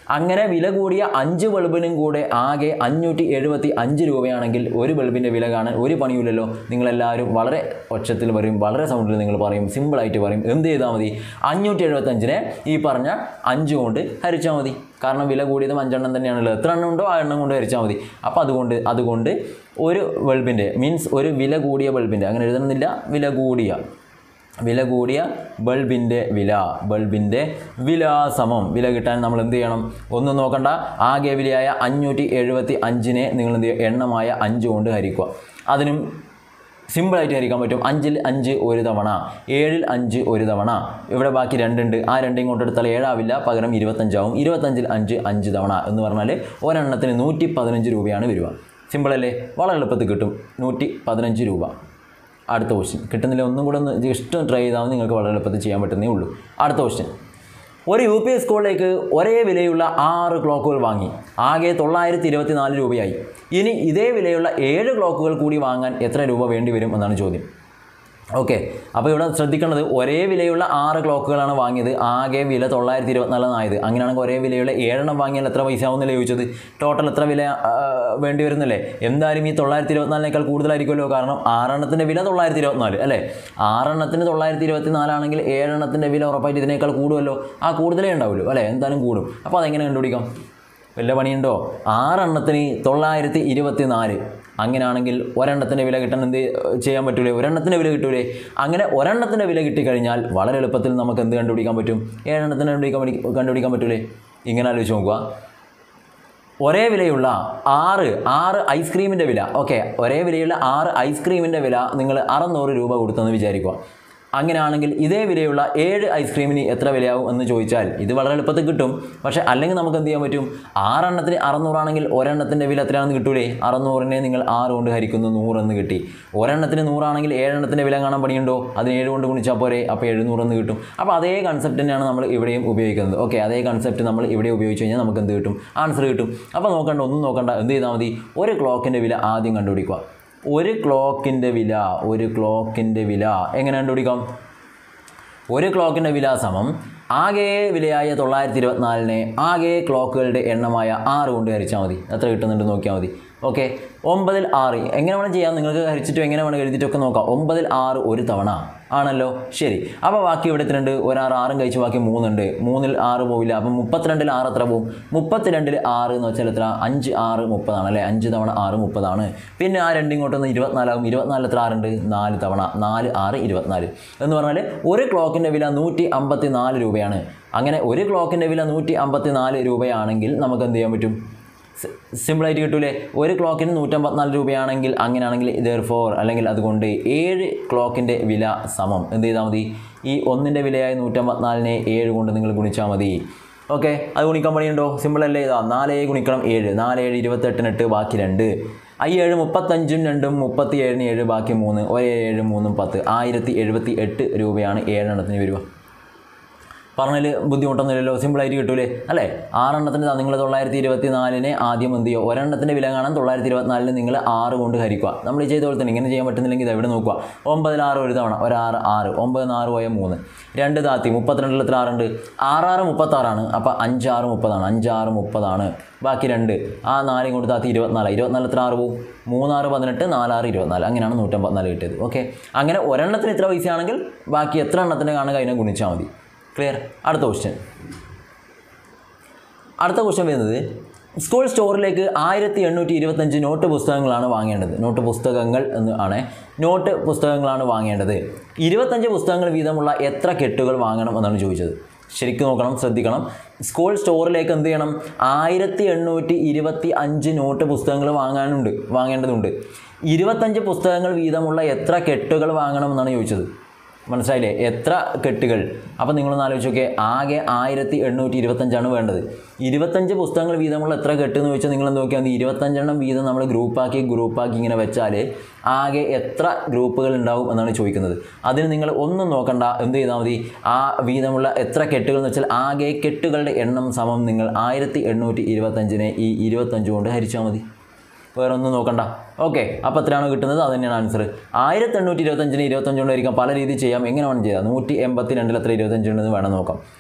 അങ്ങനെ വില കൂടിയ അഞ്ച് ബൾബിനും കൂടെ ആകെ അഞ്ഞൂറ്റി എഴുപത്തി അഞ്ച് രൂപയാണെങ്കിൽ ഒരു ബൾബിൻ്റെ വില കാണാൻ ഒരു പണിയില്ലല്ലോ നിങ്ങളെല്ലാവരും വളരെ ഒച്ചത്തിൽ പറയും വളരെ സൗണ്ടിൽ നിങ്ങൾ പറയും സിമ്പിളായിട്ട് പറയും എന്ത് ചെയ്താൽ മതി അഞ്ഞൂറ്റി എഴുപത്തഞ്ചിനെ ഈ പറഞ്ഞ അഞ്ച് കൊണ്ട് ഹരിച്ചാൽ മതി കാരണം വില കൂടിയതും അഞ്ചെണ്ണം തന്നെയാണല്ലോ എത്ര എണ്ണം ഉണ്ടോ ആ എണ്ണം കൊണ്ട് ഹരിച്ചാൽ മതി അപ്പോൾ അതുകൊണ്ട് അതുകൊണ്ട് ഒരു ബൾബിൻ്റെ മീൻസ് ഒരു വില കൂടിയ ബൾബിൻ്റെ അങ്ങനെ എഴുതണമെന്നില്ല വില കൂടിയ വില കൂടിയ ബൾബിൻ്റെ വില ബൾബിൻ്റെ വില സമം വില കിട്ടാൻ നമ്മൾ എന്ത് ചെയ്യണം ഒന്നും നോക്കണ്ട ആകെ വിലയായ അഞ്ഞൂറ്റി എഴുപത്തി അഞ്ചിനെ നിങ്ങൾ എന്ത് ചെയ്യുക എണ്ണമായ അഞ്ച് കൊണ്ട് ഹരിക്കുക അതിനും സിമ്പിളായിട്ട് ഹരിക്കാൻ പറ്റും അഞ്ചിൽ അഞ്ച് ഒരു തവണ ഏഴിൽ അഞ്ച് ഒരു തവണ ഇവിടെ ബാക്കി രണ്ടുണ്ട് ആ രണ്ടും കൊണ്ട് എടുത്താൽ ഏഴാവില്ല പകരം ഇരുപത്തഞ്ചാവും ഇരുപത്തഞ്ചിൽ അഞ്ച് അഞ്ച് തവണ എന്ന് പറഞ്ഞാൽ ഒരെണ്ണത്തിന് നൂറ്റി പതിനഞ്ച് രൂപയാണ് വരിക സിമ്പിളല്ലേ വളരെ എളുപ്പത്തിൽ കിട്ടും നൂറ്റി പതിനഞ്ച് രൂപ അടുത്ത ക്വസ്റ്റ്യൻ കിട്ടുന്നില്ല ഒന്നും കൂടെ ഒന്ന് ജസ്റ്റ് ട്രൈ ചെയ്താൽ നിങ്ങൾക്ക് വളരെ എളുപ്പത്തിൽ ചെയ്യാൻ പറ്റുന്നേ ഉള്ളൂ അടുത്ത ക്വസ്റ്റ്യൻ ഒരു യു പി സ്കൂളിലേക്ക് ഒരേ വിലയുള്ള ആറ് ക്ലോക്കുകൾ വാങ്ങി ആകെ തൊള്ളായിരത്തി ഇരുപത്തി നാല് രൂപയായി ഇനി ഇതേ വിലയുള്ള ഏഴ് ക്ലോക്കുകൾ കൂടി വാങ്ങാൻ എത്ര രൂപ വേണ്ടി വരും എന്നാണ് ചോദ്യം ഓക്കെ അപ്പോൾ ഇവിടെ ശ്രദ്ധിക്കേണ്ടത് ഒരേ വിലയുള്ള ആറ് ക്ലോക്കുകളാണ് വാങ്ങിയത് ആകെ വില തൊള്ളായിരത്തി ഇരുപത്തിനാലെന്നായത് അങ്ങനെയാണെങ്കിൽ ഒരേ വിലയുള്ള ഏഴെണ്ണം വാങ്ങിയാൽ എത്ര പൈസ ആവുന്നില്ല ചോദിച്ചത് ടോട്ടൽ എത്ര വില ആ, വേണ്ടി വരുന്നില്ലേ എന്തായാലും ഈ തൊള്ളായിരത്തി ഇരുപത്തിനാലിനേക്കാൾ കൂടുതലായിരിക്കുമല്ലോ കാരണം ആറെണ്ണത്തിൻ്റെ വില തൊള്ളായിരത്തി ഇരുപത്തിനാല് അല്ലേ ആറെണ്ണത്തിന് തൊള്ളായിരത്തി ഇരുപത്തി നാലാണെങ്കിൽ ഏഴെണ്ണത്തിൻ്റെ വില ഉറപ്പായിട്ട് ഇതിനേക്കാൾ കൂടുമല്ലോ ആ കൂടുതലേ ഉണ്ടാവുള്ളൂ അല്ലേ എന്തായാലും കൂടും അപ്പോൾ അതെങ്ങനെ കണ്ടുപിടിക്കാം വല്ല പണിയുണ്ടോ ആറെണ്ണത്തിന് തൊള്ളായിരത്തി ഇരുപത്തി നാല് അങ്ങനെയാണെങ്കിൽ ഒരെണ്ണത്തിൻ്റെ വില കിട്ടാൻ എന്ത് ചെയ്യാൻ പറ്റൂലേ ഒരെണ്ണത്തിൻ്റെ വില കിട്ടൂലേ അങ്ങനെ ഒരെണ്ണത്തിൻ്റെ വില കിട്ടിക്കഴിഞ്ഞാൽ വളരെ എളുപ്പത്തിൽ നമുക്ക് എന്ത് കണ്ടുപിടിക്കാൻ പറ്റും ഏഴെണ്ണത്തിന് കണ്ടുപിടിക്കാൻ പഠി- കണ്ടുപിടിക്കാൻ പറ്റൂലേ ഇങ്ങനെ ആലോചിച്ച് നോക്കുക ഒരേ വിലയുള്ള ആറ് ആറ് ഐസ്ക്രീമിൻ്റെ വില ഓക്കെ ഒരേ വിലയുള്ള ആറ് ഐസ്ക്രീമിൻ്റെ വില നിങ്ങൾ അറുന്നൂറ് രൂപ കൊടുത്തെന്ന് വിചാരിക്കുക അങ്ങനെയാണെങ്കിൽ ഇതേ വിലയുള്ള ഏഴ് ഐസ്ക്രീമിന് എത്ര വിലയാവും എന്ന് ചോദിച്ചാൽ ഇത് വളരെ എളുപ്പത്തിൽ കിട്ടും പക്ഷേ അല്ലെങ്കിൽ നമുക്ക് എന്ത് ചെയ്യാൻ പറ്റും ആറെണ്ണത്തിന് അറുന്നൂറാണെങ്കിൽ ഒരെണ്ണത്തിൻ്റെ വില എത്രയാണെന്ന് കിട്ടൂലേ അറുന്നൂറിനെ നിങ്ങൾ ആറ് കൊണ്ട് ഹരിക്കുന്നു നൂറെന്ന് കിട്ടി ഒരെണ്ണത്തിന് നൂറാണെങ്കിൽ ഏഴെണ്ണത്തിൻ്റെ വില കാണാൻ പണിയുണ്ടോ അതിന് ഏഴ് കൊണ്ട് ഗുണിച്ചാൽ പോരെ അപ്പോൾ എഴുന്നൂറെന്ന് കിട്ടും അപ്പോൾ അതേ കൺസെപ്റ്റ് തന്നെയാണ് നമ്മൾ ഇവിടെയും ഉപയോഗിക്കുന്നത് ഓക്കെ അതേ കൺസെപ്റ്റ് നമ്മൾ ഇവിടെ ഉപയോഗിച്ച് കഴിഞ്ഞാൽ നമുക്ക് എന്ത് കിട്ടും ആൻസർ കിട്ടും അപ്പോൾ നോക്കണ്ട ഒന്നും നോക്കണ്ട എന്ത് ചെയ്താൽ മതി ഒരു ക്ലോക്കിൻ്റെ വില ആദ്യം കണ്ടുപിടിക്കുക ഒരു ക്ലോക്കിൻ്റെ വില ഒരു ക്ലോക്കിൻ്റെ വില എങ്ങനെ കണ്ടുപിടിക്കാം ഒരു ക്ലോക്കിൻ്റെ വില സമം ആകെ വിലയായ തൊള്ളായിരത്തി ഇരുപത്തിനാലിനെ ആകെ ക്ലോക്കുകളുടെ എണ്ണമായ ആറ് കൊണ്ട് ഹരിച്ചാൽ മതി എത്ര കിട്ടുന്നുണ്ട് നോക്കിയാൽ മതി ഓക്കെ ഒമ്പതിൽ ആറ് എങ്ങനെ വേണം ചെയ്യാം നിങ്ങൾക്ക് ഹരിച്ചിട്ടും എങ്ങനെ വേണം എഴുതിയിട്ടൊക്കെ നോക്കാം ഒമ്പതിൽ ആറ് ഒരു തവണ ആണല്ലോ ശരി അപ്പോൾ ബാക്കി ഇവിടെ എത്രയുണ്ട് ഒരാറ് ആറും കഴിച്ച് ബാക്കി മൂന്നുണ്ട് മൂന്നിൽ ആറ് പോവില്ല അപ്പം മുപ്പത്തിരണ്ടിൽ ആറ് എത്ര പോവും മുപ്പത്തിരണ്ടിൽ ആറ് എന്ന് വെച്ചാൽ എത്ര അഞ്ച് ആറ് മുപ്പതാണ് അല്ലേ അഞ്ച് തവണ ആറ് മുപ്പതാണ് പിന്നെ ആ രണ്ടും ഇങ്ങോട്ടൊന്ന് ഇരുപത്തിനാലാകും ഇരുപത്തിനാല് എത്ര ആറുണ്ട് നാല് തവണ നാല് ആറ് ഇരുപത്തിനാല് എന്ന് പറഞ്ഞാൽ ഒരു ക്ലോക്കിൻ്റെ വില നൂറ്റി അമ്പത്തി നാല് രൂപയാണ് അങ്ങനെ ഒരു ക്ലോക്കിൻ്റെ വില നൂറ്റി അമ്പത്തി നാല് രൂപയാണെങ്കിൽ നമുക്ക് എന്ത് ചെയ്യാൻ പറ്റും സി- സിമ്പിളായിട്ട് കിട്ടൂലേ ഒരു ക്ലോക്കിന് നൂറ്റമ്പത്തിനാല് രൂപയാണെങ്കിൽ അങ്ങനെയാണെങ്കിൽ ഇതേർ ഫോർ അല്ലെങ്കിൽ അതുകൊണ്ട് ഏഴ് ക്ലോക്കിൻ്റെ വില സമം എന്ത് ചെയ്താൽ മതി ഈ ഒന്നിൻ്റെ വിലയായ നൂറ്റമ്പത്തിനാലിനെ ഏഴ് കൊണ്ട് നിങ്ങൾ ഗുണിച്ചാൽ മതി ഓക്കെ അത് ഗുണിക്കാൻ പണിയുണ്ടോ സിമ്പിളല്ലേ ഇതാ നാല് ഗുണിക്കണം ഏഴ് നാല് ഏഴ് ഇരുപത്തെട്ടിനെട്ട് ബാക്കി രണ്ട് ഐ ഏഴ് മുപ്പത്തഞ്ചും രണ്ടും മുപ്പത്തി ഏഴിന് ഏഴ് ബാക്കി മൂന്ന് ഒരേ ഏഴ് മൂന്നും പത്ത് ആയിരത്തി എഴുപത്തി എട്ട് രൂപയാണ് ഏഴെണ്ണത്തിന് വരിക പറഞ്ഞതിൽ ബുദ്ധിമുട്ടൊന്നുമില്ലല്ലോ സിമ്പിളായിട്ട് കിട്ടൂലേ അല്ലേ ആറെണ്ണത്തിന് നിങ്ങൾ തൊള്ളായിരത്തി ഇരുപത്തി നാലിനെ ആദ്യം എന്ത് ചെയ്യുക ഒരെണ്ണത്തിൻ്റെ വില കാണാൻ തൊള്ളായിരത്തി ഇരുപത്തിനാലിന് നിങ്ങൾ ആറ് കൊണ്ട് ഹരിക്കുക നമ്മൾ ഈ ചെയ്ത പോലെ തന്നെ ഇങ്ങനെ ചെയ്യാൻ പറ്റുന്നില്ലെങ്കിൽ ഇത് എവിടെ നോക്കുക ഒമ്പതിൽ ആറ് ഒരു തവണ ഒരാറ് ആറ് ഒമ്പത് ആറ് പോയ മൂന്ന് രണ്ട് താത്തി മുപ്പത്തിരണ്ടിൽ എത്ര ആറുണ്ട് ആറാറ് മുപ്പത്താറാണ് അപ്പോൾ അഞ്ചാറ് മുപ്പതാണ് അഞ്ചാറ് മുപ്പതാണ് ബാക്കി രണ്ട് ആ നാലും കൊണ്ട് താത്തി ഇരുപത്തിനാല് ഇരുപത്തിനാല് എത്ര ആറ് പോവും മൂന്നാറ് പതിനെട്ട് നാലാറ് ഇരുപത്തിനാല് അങ്ങനെയാണ് നൂറ്റമ്പത്തിനാല് കിട്ടിയത് ഓക്കെ അങ്ങനെ ഒരെണ്ണത്തിന് ഇത്ര പൈസയാണെങ്കിൽ ബാക്കി എത്ര എണ്ണത്തിന് കാണുക അതിനെ ഗുണിച്ചാൽ മതി ക്ലിയർ അടുത്ത ക്വസ്റ്റ്യൻ അടുത്ത ക്വസ്റ്റ്യൻ വരുന്നത് സ്കൂൾ സ്റ്റോറിലേക്ക് ആയിരത്തി എണ്ണൂറ്റി ഇരുപത്തഞ്ച് നോട്ട് പുസ്തകങ്ങളാണ് വാങ്ങേണ്ടത് നോട്ട് പുസ്തകങ്ങൾ എന്ന് ആണ് നോട്ട് പുസ്തകങ്ങളാണ് വാങ്ങേണ്ടത് ഇരുപത്തഞ്ച് പുസ്തകങ്ങൾ വീതമുള്ള എത്ര കെട്ടുകൾ വാങ്ങണം എന്നാണ് ചോദിച്ചത് ശരിക്കും നോക്കണം ശ്രദ്ധിക്കണം സ്കൂൾ സ്റ്റോറിലേക്ക് എന്ത് ചെയ്യണം ആയിരത്തി എണ്ണൂറ്റി ഇരുപത്തി അഞ്ച് നോട്ട് പുസ്തകങ്ങൾ വാങ്ങാനുണ്ട് വാങ്ങേണ്ടതുണ്ട് ഇരുപത്തഞ്ച് പുസ്തകങ്ങൾ വീതമുള്ള എത്ര കെട്ടുകൾ വാങ്ങണം എന്നാണ് ചോദിച്ചത് മനസ്സിലായില്ലേ എത്ര കെട്ടുകൾ അപ്പം നിങ്ങളൊന്ന് ആലോചിച്ച് നോക്കിയേ ആകെ ആയിരത്തി എണ്ണൂറ്റി ഇരുപത്തഞ്ചാണ് വേണ്ടത് ഇരുപത്തഞ്ച് പുസ്തകങ്ങൾ വീതമുള്ള എത്ര കെട്ട് എന്ന് ചോദിച്ചാൽ നിങ്ങൾ നോക്കിയാൽ മതി ഇരുപത്തഞ്ചെണ്ണം വീതം നമ്മൾ ഗ്രൂപ്പാക്കി ഗ്രൂപ്പാക്കി ഇങ്ങനെ വെച്ചാൽ ആകെ എത്ര ഗ്രൂപ്പുകൾ ഉണ്ടാവും എന്നാണ് ചോദിക്കുന്നത് അതിന് നിങ്ങൾ ഒന്നും നോക്കണ്ട എന്ത് ചെയ്താൽ മതി ആ വീതമുള്ള എത്ര കെട്ടുകൾ എന്ന് വെച്ചാൽ ആകെ കെട്ടുകളുടെ എണ്ണം സമം നിങ്ങൾ ആയിരത്തി എണ്ണൂറ്റി ഇരുപത്തഞ്ചിനെ ഈ ഇരുപത്തഞ്ച് കൊണ്ട് ഹരിച്ചാൽ മതി വേറെ ഒന്നും നോക്കണ്ട ഓക്കെ അപ്പോൾ എത്രയാണോ കിട്ടുന്നത് അത് തന്നെയാണ് ആൻസർ ആയിരത്തി എണ്ണൂറ്റി ഇരുപത്തഞ്ചിന് ഇരുപത്തഞ്ച് കൊണ്ടായിരിക്കാം പല രീതിയിൽ ചെയ്യാം എങ്ങനെ വേണം ചെയ്യാം നൂറ്റി എൺപത്തി രണ്ടിൽ എത്ര ഇരുപത്തഞ്ച് ഉണ്ടെന്ന് വേണം നോക്കാം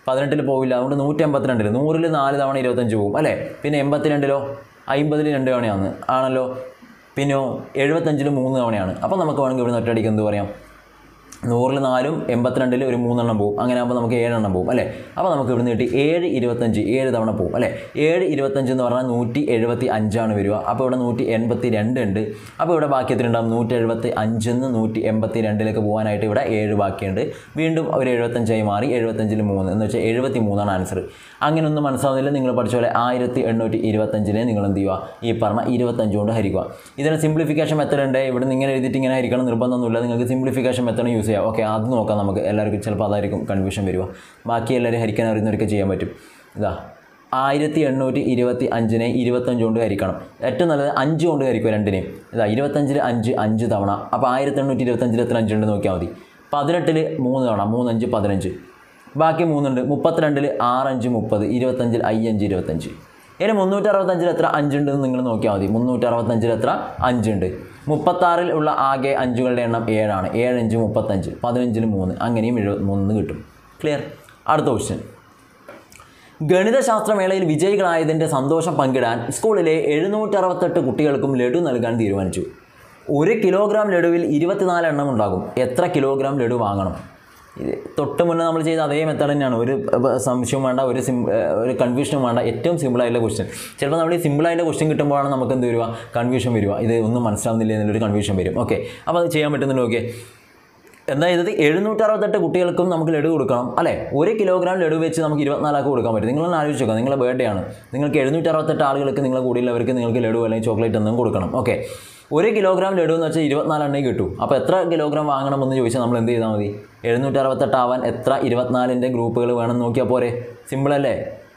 പതിനെട്ടിൽ പോവില്ല അതുകൊണ്ട് നൂറ്റി എൺപത്തിരണ്ടിൽ നൂറിൽ നാല് തവണ ഇരുപത്തഞ്ച് പോകും അല്ലേ പിന്നെ എൺപത്തിരണ്ടിലോ അമ്പതിൽ രണ്ട് തവണയാണ് ആണല്ലോ പിന്നെയോ എഴുപത്തഞ്ചിൽ മൂന്ന് തവണയാണ് അപ്പോൾ നമുക്ക് വേണമെങ്കിൽ ഇവിടുന്ന് ഒറ്റയടിക്ക് എന്ത് പറയാം നൂറിൽ നാലും എൺപത്തിരണ്ടിൽ ഒരു മൂന്നെണ്ണം പോകും അങ്ങനെ ആകുമ്പോൾ നമുക്ക് ഏഴെണ്ണം പോകും അല്ലേ അപ്പോൾ നമുക്ക് ഇവിടുന്ന് കിട്ടി ഏഴ് ഇരുപത്തഞ്ച് ഏഴ് തവണ പോകും അല്ലേ ഏഴ് ഇരുപത്തഞ്ച് എന്ന് പറഞ്ഞാൽ നൂറ്റി എഴുപത്തി അഞ്ചാണ് വരിക അപ്പോൾ ഇവിടെ നൂറ്റി എൺപത്തി രണ്ട് ഉണ്ട് അപ്പോൾ ഇവിടെ ബാക്കി എത്ര ഉണ്ടാവും നൂറ്റി എഴുപത്തി അഞ്ചിൽ നിന്ന് നൂറ്റി എൺപത്തി രണ്ടിലേക്ക് പോകാനായിട്ട് ഇവിടെ ഏഴ് ബാക്കിയുണ്ട് വീണ്ടും ഒരു എഴുപത്തഞ്ചായി മാറി എഴുപത്തഞ്ചിൽ മൂന്ന് എന്ന് വെച്ചാൽ എഴുപത്തി മൂന്നാണ് ആൻസർ അങ്ങനെ ഒന്നും മനസ്സിലാവുന്നില്ല നിങ്ങൾ പഠിച്ച പോലെ ആയിരത്തി എണ്ണൂറ്റി ഇരുപത്തഞ്ചിനെ നിങ്ങൾ എന്ത് ചെയ്യുക ഈ പറഞ്ഞ ഇരുപത്തഞ്ച് കൊണ്ട് ഹരിക്കുക ഇതിന് സിംപ്ലിഫിക്കേഷൻ മെത്തഡ് ഉണ്ട് ഇവിടെ നിന്ന് ഇങ്ങനെ എഴുതിയിട്ട് ഇങ്ങനെ ഹരിക്കണം നിർബന്ധമൊന്നുമില്ല നിങ്ങൾക്ക് സിംപ്ലിഫിക്കേഷൻ മെത്തഡ് യൂസ് ചെയ്യാം ഓക്കെ അത് നോക്കാം നമുക്ക് എല്ലാവർക്കും ചിലപ്പോൾ അതായിരിക്കും കൺഫ്യൂഷൻ വരിക ബാക്കി എല്ലാവരും ഹരിക്കാൻ അറിയുന്നവർക്ക് ചെയ്യാൻ പറ്റും ഇതാ ആയിരത്തി എണ്ണൂറ്റി ഇരുപത്തി അഞ്ചിനെ ഇരുപത്തഞ്ച് കൊണ്ട് ഹരിക്കണം ഏറ്റവും നല്ലത് അഞ്ച് കൊണ്ട് ഹരിക്കുക രണ്ടിനെയും ഇതാ ഇരുപത്തഞ്ചിൽ അഞ്ച് അഞ്ച് തവണ അപ്പോൾ ആയിരത്തി എണ്ണൂറ്റി ഇരുപത്തഞ്ചിൽ എത്ര അഞ്ചുണ്ട് നോക്കിയാൽ മതി പതിനെട്ടിൽ മൂന്ന് തവണ മൂന്നഞ്ച് പതിനഞ്ച് ബാക്കി മൂന്നുണ്ട് മുപ്പത്തിരണ്ടിൽ ആറഞ്ച് മുപ്പത് ഇരുപത്തഞ്ചിൽ അയ്യഞ്ച് ഇരുപത്തഞ്ച് ഇനി മുന്നൂറ്റി അറുപത്തഞ്ചിൽ എത്ര അഞ്ചുണ്ടെന്ന് നിങ്ങൾ നോക്കിയാൽ മതി മുന്നൂറ്റി അറുപത്തഞ്ചിൽ എത്ര അഞ്ചുണ്ട് മുപ്പത്താറിൽ ഉള്ള ആകെ അഞ്ചുകളുടെ എണ്ണം ഏഴാണ് ഏഴഞ്ച് മുപ്പത്തഞ്ച് പതിനഞ്ചിൽ മൂന്ന് അങ്ങനെയും എഴുപത്തി മൂന്ന് കിട്ടും ക്ലിയർ അടുത്ത ക്വസ്റ്റ്യൻ ഗണിതശാസ്ത്രമേളയിൽ വിജയികളായതിൻ്റെ സന്തോഷം പങ്കിടാൻ സ്കൂളിലെ എഴുന്നൂറ്റി അറുപത്തെട്ട് കുട്ടികൾക്കും ലഡു നൽകാൻ തീരുമാനിച്ചു ഒരു കിലോഗ്രാം ലഡുവിൽ ഇരുപത്തിനാല് എണ്ണം ഉണ്ടാകും എത്ര കിലോഗ്രാം ലഡു വാങ്ങണം ഇത് തൊട്ട് മുന്നേ നമ്മൾ ചെയ്ത അതേ മെത്തേഡ് തന്നെയാണ് ഒരു ഏർ, സംശയവും വേണ്ട ഒരു സിം ഏർ, ഒരു കൺഫ്യൂഷനും വേണ്ട ഏറ്റവും സിമ്പിളായിട്ടുള്ള ക്വസ്റ്റ്യൻ ചിലപ്പോൾ നമ്മൾ ഈ സിമ്പിളായിട്ടുള്ള ക്വസ്റ്റ്യൻ കിട്ടുമ്പോഴാണ് നമുക്ക് എന്ത് വരിക കൺഫ്യൂഷൻ വരിക ഇത് ഒന്നും മനസ്സിലാവുന്നില്ല എന്നുള്ളൊരു കൺഫ്യൂഷൻ വരും ഓക്കെ അപ്പോൾ അത് ചെയ്യാൻ പറ്റുന്നുണ്ട് ഓക്കെ എന്താ ഇത് എഴുന്നൂറ്റി അറുപത്തെട്ട് കുട്ടികൾക്കും നമുക്ക് ലഡു കൊടുക്കണം അല്ലേ ഒരു കിലോഗ്രാം ലഡു വെച്ച് നമുക്ക് ഇരുപത്തിനാലാൾക്ക് കൊടുക്കാൻ പറ്റും നിങ്ങളൊന്ന് ആലോചിച്ച് നോക്കുക നിങ്ങളുടെ ബർത്ത്ഡേ ആണ് നിങ്ങൾക്ക് എഴുന്നൂറ്റി അറുപത്തെട്ട് ആളുകൾക്ക് നിങ്ങളെ കൂടിയുള്ളവർക്ക് നിങ്ങൾക്ക് ലഡു അല്ലെങ്കിൽ ചോക്ലേറ്റ് എന്തും കൊടുക്കണം ഓക്കെ ഒരു കിലോഗ്രാം ലഡു എന്ന് വെച്ചാൽ ഇരുപത്തിനാല് എണ്ണേ കിട്ടും അപ്പോൾ എത്ര കിലോഗ്രാം വാങ്ങണമെന്ന് ചോദിച്ചാൽ നമ്മൾ എന്ത് ചെയ്താൽ മതി എഴുന്നൂറ്റി അറുപത്തെട്ട് ആവാൻ എത്ര ഇരുപത്തിനാലിൻ്റെ ഗ്രൂപ്പുകൾ വേണം നോക്കിയാൽ പോരെ സിമ്പിളല്ലേ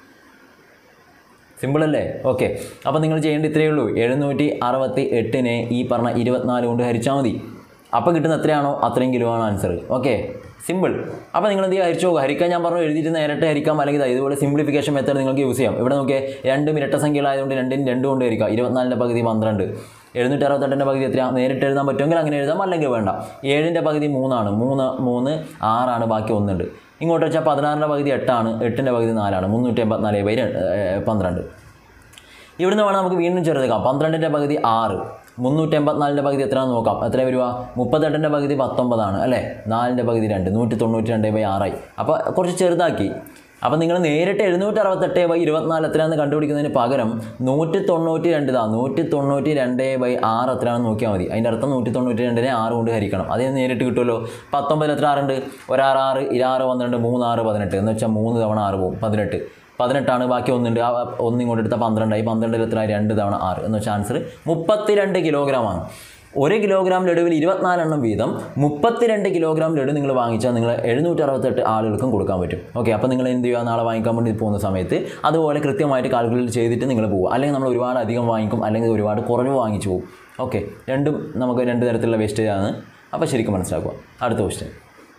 സിമ്പിളല്ലേ ഓക്കെ അപ്പോൾ നിങ്ങൾ ചെയ്യേണ്ട ഇത്രയേ ഉള്ളൂ എഴുന്നൂറ്റി അറുപത്തി എട്ടിനെ ഈ പറഞ്ഞ ഇരുപത്തിനാല് കൊണ്ട് ഹരിച്ചാൽ മതി അപ്പോൾ കിട്ടുന്ന എത്രയാണോ അത്രയും കിലോ ആണ് ആൻസർ ഓക്കെ സിമ്പിൾ അപ്പോൾ നിങ്ങൾ എന്ത് ചെയ്യുക ഹരിച്ചു പോകുക ഹരിക്കാൻ ഞാൻ പറഞ്ഞു എഴുതിയിട്ട് നേരിട്ട് ഹരിക്കാം അല്ലെങ്കിൽ ഇതാ ഇതുപോലെ സിംപ്ലിഫിക്കേഷൻ മെത്തേഡ് നിങ്ങൾക്ക് യൂസ് ചെയ്യാം ഇവിടെ നോക്കിയേ രണ്ടും ഇരട്ട സംഖ്യകളായതുകൊണ്ട് രണ്ടിന് രണ്ട് കൊണ്ട് ഹരിക്കാം ഇരുപത്തിനാലിൻ്റെ പകുതി പന്ത്രണ്ട് എഴുന്നൂറ്റി അറുപത്തെട്ടിൻ്റെ പകുതി എത്രയാണ് നേരിട്ട് എഴുതാൻ പറ്റുമെങ്കിൽ അങ്ങനെ എഴുതാം അല്ലെങ്കിൽ വേണ്ട ഏഴിൻ്റെ പകുതി മൂന്നാണ് മൂന്ന് മൂന്ന് ആറാണ് ബാക്കി ഒന്നുണ്ട് ഇങ്ങോട്ട് വെച്ചാൽ പതിനാറിൻ്റെ പകുതി എട്ടാണ് എട്ടിൻ്റെ പകുതി നാലാണ് മുന്നൂറ്റി എൺപത്തിനാല് ബൈ രണ്ട് ഏഹ് പന്ത്രണ്ട് ഇവിടുന്ന് വേണം നമുക്ക് വീണ്ടും ചെറുതാക്കാം പന്ത്രണ്ടിൻ്റെ പകുതി ആറ് മുന്നൂറ്റി എൺപത്തിനാലിൻ്റെ പകുതി എത്രയാണെന്ന് നോക്കാം എത്ര വരിക മുപ്പത്തെട്ടിൻ്റെ പകുതി പത്തൊമ്പതാണ് അല്ലേ നാലിൻ്റെ പകുതി രണ്ട് നൂറ്റി തൊണ്ണൂറ്റി രണ്ട് ബൈ ആറായി അപ്പോൾ കുറച്ച് ചെറുതാക്കി അപ്പോൾ നിങ്ങൾ നേരിട്ട് എഴുന്നൂറ്റി അറുപത്തെട്ട് ബൈ ഇരുപത്തിനാല് എത്രയാണെന്ന് കണ്ടുപിടിക്കുന്നതിന് പകരം നൂറ്റി തൊണ്ണൂറ്റി രണ്ട് ഇതാ നൂറ്റി തൊണ്ണൂറ്റി രണ്ട് ബൈ ആറ് എത്രയാണെന്ന് നോക്കിയാൽ മതി അതിൻ്റെ അർത്ഥം നൂറ്റി തൊണ്ണൂറ്റി രണ്ടിനെ ആറ് കൊണ്ട് ഹരിക്കണം അതിന് നേരിട്ട് കിട്ടുമല്ലോ പത്തൊമ്പതിൽ എത്ര ആറുണ്ട് ഒരാറ് ആറ് ഇരാറ് പന്ത്രണ്ട് മൂന്ന് ആറ് പതിനെട്ട് എന്ന് വെച്ചാൽ മൂന്ന് തവണ ആറ് പോകും പതിനെട്ട് പതിനെട്ടാണ് ബാക്കി ഒന്നുണ്ട് ആ ഒന്ന് ഇങ്ങോട്ട് എടുത്താൽ പന്ത്രണ്ടായി പന്ത്രണ്ടിൽ എത്ര രണ്ട് തവണ ആറ് എന്ന് വെച്ചാൽ ആൻസർ മുപ്പത്തിരണ്ട് കിലോഗ്രാമാണ് ഒരു കിലോഗ്രാം ലഡുവിൽ ഇരുപത്തിനാലെണ്ണം വീതം മുപ്പത്തിരണ്ട് കിലോഗ്രാം ലഡു നിങ്ങൾ വാങ്ങിച്ചാൽ നിങ്ങൾ എഴുന്നൂറ്റി അറുപത്തെട്ട് ആളുകൾക്കും കൊടുക്കാൻ പറ്റും ഓക്കെ അപ്പോൾ നിങ്ങൾ എന്ത് ചെയ്യുക നാളെ വാങ്ങിക്കാൻ വേണ്ടി പോകുന്ന സമയത്ത് അതുപോലെ കൃത്യമായിട്ട് കാൽക്കുലേറ്റ് ചെയ്തിട്ട് നിങ്ങൾ പോകുക അല്ലെങ്കിൽ നമ്മൾ ഒരുപാട് അധികം വാങ്ങിക്കും അല്ലെങ്കിൽ ഒരുപാട് കുറവ് വാങ്ങിച്ചു പോകും ഓക്കെ രണ്ടും നമുക്ക് രണ്ട് തരത്തിലുള്ള വേസ്റ്റേജ് ആണ് അപ്പോൾ ശരിക്കും മനസ്സിലാക്കുക അടുത്ത ക്വസ്റ്റ്യൻ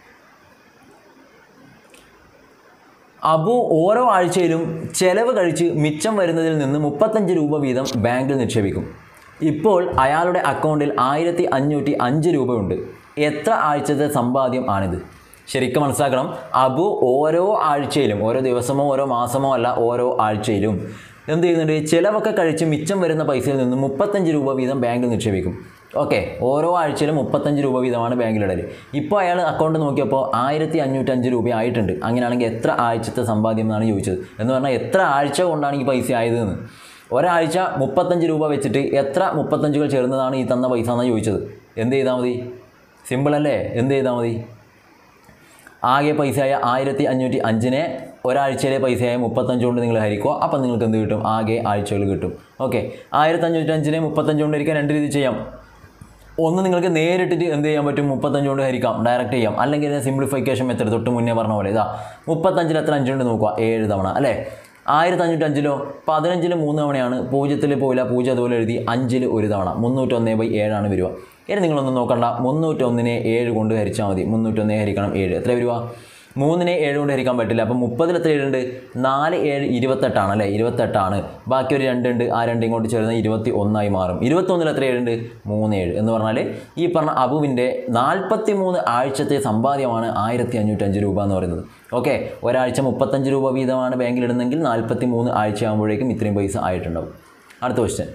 അബു ഓരോ ആഴ്ചയിലും ചെലവ് കഴിച്ച് മിച്ചം വരുന്നതിൽ നിന്ന് മുപ്പത്തഞ്ച് രൂപ വീതം ബാങ്കിൽ നിക്ഷേപിക്കും ഇപ്പോൾ അയാളുടെ അക്കൗണ്ടിൽ ആയിരത്തി അഞ്ഞൂറ്റി അഞ്ച് രൂപയുണ്ട് എത്ര ആഴ്ചത്തെ സമ്പാദ്യം ആണിത് ശരിക്കും മനസ്സിലാക്കണം അബു ഓരോ ആഴ്ചയിലും ഓരോ ദിവസമോ ഓരോ മാസമോ അല്ല ഓരോ ആഴ്ചയിലും എന്ത് ചെയ്യുന്നുണ്ട് ചിലവൊക്കെ കഴിച്ച് മിച്ചം വരുന്ന പൈസയിൽ നിന്ന് മുപ്പത്തഞ്ച് രൂപ വീതം ബാങ്കിൽ നിക്ഷേപിക്കും ഓക്കെ ഓരോ ആഴ്ചയിലും മുപ്പത്തഞ്ച് രൂപ വീതമാണ് ബാങ്കിലിടൽ ഇപ്പോൾ അയാൾ അക്കൗണ്ട് നോക്കിയപ്പോൾ ആയിരത്തി അഞ്ഞൂറ്റഞ്ച് രൂപ ആയിട്ടുണ്ട് അങ്ങനെയാണെങ്കിൽ എത്ര ആഴ്ചത്തെ സമ്പാദ്യം എന്നാണ് ചോദിച്ചത് എന്ന് പറഞ്ഞാൽ എത്ര ആഴ്ച കൊണ്ടാണ് ഈ പൈസ ആയതെന്ന് ഒരാഴ്ച മുപ്പത്തഞ്ച് രൂപ വെച്ചിട്ട് എത്ര മുപ്പത്തഞ്ചുകൾ ചേർന്നതാണ് ഈ തന്ന പൈസ എന്നാണ് ചോദിച്ചത് എന്ത് ചെയ്താൽ മതി സിമ്പിൾ അല്ലേ എന്ത് ചെയ്താൽ മതി ആകെ പൈസയായ ആയിരത്തി അഞ്ഞൂറ്റി അഞ്ചിനെ ഒരാഴ്ചയിലെ പൈസയായ മുപ്പത്തഞ്ച് കൊണ്ട് നിങ്ങൾ ഹരിക്കുക അപ്പം നിങ്ങൾക്ക് എന്ത് കിട്ടും ആകെ ആഴ്ചകൾ കിട്ടും ഓക്കെ ആയിരത്തി അഞ്ഞൂറ്റി അഞ്ചിനെ മുപ്പത്തഞ്ച് കൊണ്ട് ഹരിക്കാൻ രണ്ട് രീതി ചെയ്യാം ഒന്ന് നിങ്ങൾക്ക് നേരിട്ടിട്ട് എന്ത് ചെയ്യാൻ പറ്റും മുപ്പത്തഞ്ച് കൊണ്ട് ഹരിക്കാം ഡയറക്റ്റ് ചെയ്യാം അല്ലെങ്കിൽ സിംപ്ലിഫിക്കേഷൻ മെത്തേഡ് തൊട്ട് മുന്നേ പറഞ്ഞ പോലെ ഇതാ മുപ്പത്തഞ്ചിൽ എത്ര അഞ്ചുണ്ട് നോക്കുക ഏഴ് തവണ അല്ലേ ആയിരത്തി അഞ്ഞൂറ്റി അഞ്ചിലോ പതിനഞ്ചിൽ മൂന്ന് തവണയാണ് പൂജ്യത്തിൽ പോയില്ല പൂജ്യം അതുപോലെ എഴുതി അഞ്ചിൽ ഒരു തവണ മുന്നൂറ്റൊന്ന് ബൈ ഏഴാണ് വരിക ഇനി നിങ്ങളൊന്നും നോക്കണ്ട മുന്നൂറ്റൊന്നിനെ ഏഴ് കൊണ്ട് ഹരിച്ചാൽ മതി മുന്നൂറ്റൊന്നേ ഹരിക്കണം ഏഴ് എത്ര വരിക മൂന്നിനെ ഏഴ് കൊണ്ട് ഹരിക്കാൻ പറ്റില്ല അപ്പം മുപ്പതിൽ എത്ര ഏഴുണ്ട് നാല് ഏഴ് ഇരുപത്തെട്ടാണ് അല്ലേ ഇരുപത്തെട്ടാണ് ബാക്കി ഒരു രണ്ടുണ്ട് ആ രണ്ട് ഇങ്ങോട്ട് ചേർന്ന് ഇരുപത്തി ഒന്നായി മാറും ഇരുപത്തൊന്നിൽ എത്ര ഏഴുണ്ട് മൂന്ന് ഏഴ് എന്ന് പറഞ്ഞാൽ ഈ പറഞ്ഞ അബുവിൻ്റെ നാൽപ്പത്തി മൂന്ന് ആഴ്ചത്തെ സമ്പാദ്യമാണ് ആയിരത്തി അഞ്ഞൂറ്റഞ്ച് രൂപ എന്ന് പറയുന്നത് ഓക്കെ ഒരാഴ്ച മുപ്പത്തഞ്ച് രൂപ വീതമാണ് ബാങ്കിലിടുന്നെങ്കിൽ നാൽപ്പത്തി മൂന്ന് ആഴ്ച ആകുമ്പോഴേക്കും ഇത്രയും പൈസ ആയിട്ടുണ്ടാവും അടുത്ത ക്വസ്റ്റ്യൻ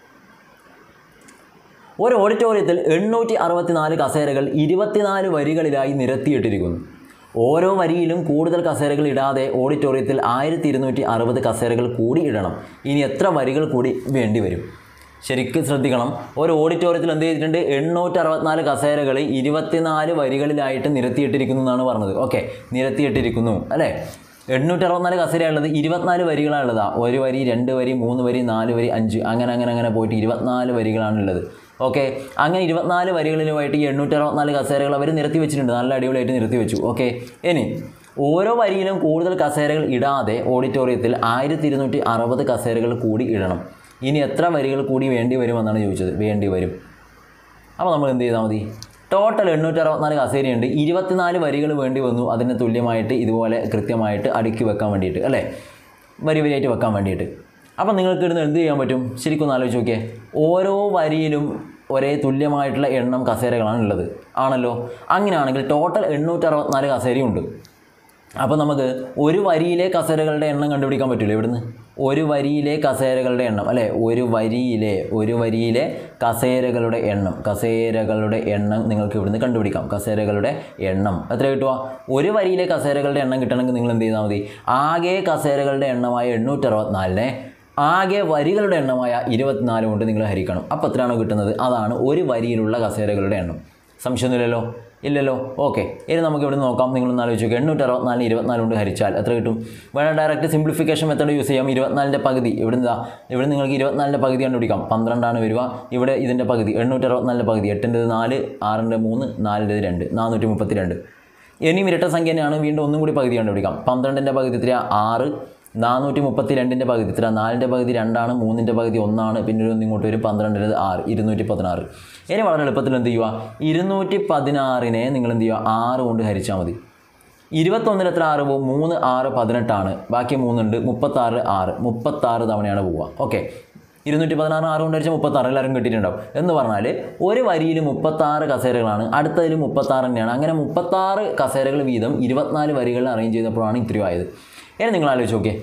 ഒരു ഓഡിറ്റോറിയത്തിൽ എണ്ണൂറ്റി അറുപത്തിനാല് കസേരകൾ ഇരുപത്തിനാല് വരികളിലായി നിരത്തിയിട്ടിരിക്കുന്നു ഓരോ വരിയിലും കൂടുതൽ കസേരകൾ ഇടാതെ ഓഡിറ്റോറിയത്തിൽ ആയിരത്തി ഇരുന്നൂറ്റി അറുപത് കസേരകൾ കൂടി ഇടണം ഇനി എത്ര വരികൾ കൂടി വേണ്ടി വരും ശരിക്കും ശ്രദ്ധിക്കണം ഒരു ഓഡിറ്റോറിയത്തിൽ എന്ത് ചെയ്തിട്ടുണ്ട് എണ്ണൂറ്റി അറുപത്തിനാല് കസേരകൾ ഇരുപത്തിനാല് വരികളിലായിട്ട് നിരത്തിയിട്ടിരിക്കുന്നു എന്നാണ് പറഞ്ഞത് ഓക്കെ നിരത്തിയിട്ടിരിക്കുന്നു അല്ലേ എണ്ണൂറ്റി അറുപത്തിനാല് കസേരയുള്ളത് ഇരുപത്തിനാല് വരികളാണുള്ളതാ ഒരു വരി രണ്ട് വരി മൂന്ന് വരി നാല് വരി അഞ്ച് അങ്ങനെ അങ്ങനെ അങ്ങനെ പോയിട്ട് ഇരുപത്തിനാല് വരികളാണുള്ളത് ഓക്കെ അങ്ങനെ ഇരുപത്തിനാല് വരികളിലുമായിട്ട് ഈ എണ്ണൂറ്റി അറുപത്തിനാല് കസേരകൾ അവർ നിരത്തി വെച്ചിട്ടുണ്ട് നല്ല അടിപൊളിയായിട്ട് നിരത്തി വെച്ചു ഓക്കെ ഇനി ഓരോ വരിയിലും കൂടുതൽ കസേരകൾ ഇടാതെ ഓഡിറ്റോറിയത്തിൽ ആയിരത്തി ഇരുന്നൂറ്റി അറുപത് കസേരകൾ കൂടി ഇടണം ഇനി എത്ര വരികൾ കൂടി വേണ്ടി വരുമെന്നാണ് ചോദിച്ചത് വേണ്ടി വരും അപ്പോൾ നമ്മൾ എന്ത് ചെയ്താൽ മതി ടോട്ടൽ എണ്ണൂറ്റി അറുപത്തിനാല് കസേരയുണ്ട് ഇരുപത്തിനാല് വരികൾ വേണ്ടി വന്നു അതിന് തുല്യമായിട്ട് ഇതുപോലെ കൃത്യമായിട്ട് അടുക്കി വെക്കാൻ വേണ്ടിയിട്ട് അല്ലേ വരി വരിയായിട്ട് വെക്കാൻ വേണ്ടിയിട്ട് അപ്പം നിങ്ങൾക്ക് ഇടുന്ന് എന്ത് ചെയ്യാൻ പറ്റും ശരിക്കും ഒന്ന് ആലോചിച്ച് നോക്കിയേ ഓരോ വരിയിലും ഒരേ തുല്യമായിട്ടുള്ള എണ്ണം കസേരകളാണ് ഉള്ളത് ആണല്ലോ അങ്ങനെയാണെങ്കിൽ ടോട്ടൽ എണ്ണൂറ്റി അറുപത്തിനാല് കസേരയുണ്ട് അപ്പോൾ നമുക്ക് ഒരു വരിയിലെ കസേരകളുടെ എണ്ണം കണ്ടുപിടിക്കാൻ പറ്റില്ല ഇവിടുന്ന് ഒരു വരിയിലെ കസേരകളുടെ എണ്ണം അല്ലേ ഒരു വരിയിലെ ഒരു വരിയിലെ കസേരകളുടെ എണ്ണം കസേരകളുടെ എണ്ണം നിങ്ങൾക്ക് ഇവിടുന്ന് കണ്ടുപിടിക്കാം കസേരകളുടെ എണ്ണം എത്ര കിട്ടുക ഒരു വരിയിലെ കസേരകളുടെ എണ്ണം കിട്ടണമെങ്കിൽ നിങ്ങൾ എന്ത് ചെയ്താൽ മതി ആകെ കസേരകളുടെ എണ്ണമായ എണ്ണൂറ്റി അറുപത്തിനാലിനെ ആകെ വരികളുടെ എണ്ണമായ ഇരുപത്തിനാല് കൊണ്ട് നിങ്ങൾ ഹരിക്കണം അപ്പോൾ എത്രയാണോ കിട്ടുന്നത് അതാണ് ഒരു വരിയിലുള്ള കസേരകളുടെ എണ്ണം സംശയമൊന്നുമില്ലല്ലോ ഇല്ലല്ലോ ഓക്കെ ഇനി നമുക്ക് ഇവിടെ നോക്കാം നിങ്ങളൊന്ന് ആലോചിച്ച് നോക്കുക എണ്ണൂറ്റി അറുപത്തിനാല് ഇരുപത്തിനാല് കൊണ്ട് ഹരിച്ചാൽ എത്ര കിട്ടും വേണം ഡയറക്റ്റ് സിംപ്ലിഫിക്കേഷൻ മെത്തേഡ് യൂസ് ചെയ്യാം ഇരുപത്തിനാലിൻ്റെ പകുതി ഇവിടെ എന്താ ഇവിടെ നിങ്ങൾക്ക് ഇരുപത്തിനാലിൻ്റെ പകുതി കണ്ടുപിടിക്കാം പന്ത്രണ്ടാണ് വരിക ഇവിടെ ഇതിൻ്റെ പകുതി എണ്ണൂറ്റി അറുപത്തിനാലിൻ്റെ പകുതി എട്ടിൻ്റെത് നാല് ആറിൻ്റെ മൂന്ന് നാലിൻ്റെത് രണ്ട് നാനൂറ്റി മുപ്പത്തി രണ്ട് ഇനിയും ഇരട്ട സംഖ്യ തന്നെയാണ് വീണ്ടും ഒന്നും കൂടി പകുതി കണ്ടുപിടിക്കാം പന്ത്രണ്ടിൻ്റെ പകുതി എത്രയാ ആറ് നാനൂറ്റി മുപ്പത്തി രണ്ടിൻ്റെ പകുതി ഇത്ര നാലിൻ്റെ പകുതി രണ്ടാണ് മൂന്നിൻ്റെ പകുതി ഒന്നാണ് പിന്നെ ഒരു ഒന്ന് ഇങ്ങോട്ട് വരും പന്ത്രണ്ടിൻ്റെ ആറ് ഇരുന്നൂറ്റി പതിനാറ് ഇനി വളരെ എളുപ്പത്തിൽ എന്ത് ചെയ്യുക ഇരുന്നൂറ്റി പതിനാറിനെ നിങ്ങൾ എന്ത് ചെയ്യുക ആറ് കൊണ്ട് ഹരിച്ചാൽ മതി ഇരുപത്തൊന്നിൽ എത്ര ആറ് പോകും മൂന്ന് ആറ് പതിനെട്ടാണ് ബാക്കി മൂന്നുണ്ട് മുപ്പത്താറ് ആറ് മുപ്പത്താറ് തവണയാണ് പോവുക ഓക്കെ ഇരുന്നൂറ്റി പതിനാറ് ആറ് കൊണ്ട് ഹരിച്ചാൽ മുപ്പത്താറ് എല്ലാവരും കിട്ടിയിട്ടുണ്ടാവും എന്ന് പറഞ്ഞാൽ ഒരു വരിയിൽ മുപ്പത്താറ് കസേരകളാണ് അടുത്തതിൽ മുപ്പത്താറ് തന്നെയാണ് അങ്ങനെ മുപ്പത്താറ് കസേരകൾ വീതം ഇരുപത്തിനാല് വരികളിൽ അറേഞ്ച് ചെയ്തപ്പോഴാണ് ഇത്രയും ആയത് ഇനി നിങ്ങൾ ആലോചിച്ച് നോക്കിയേ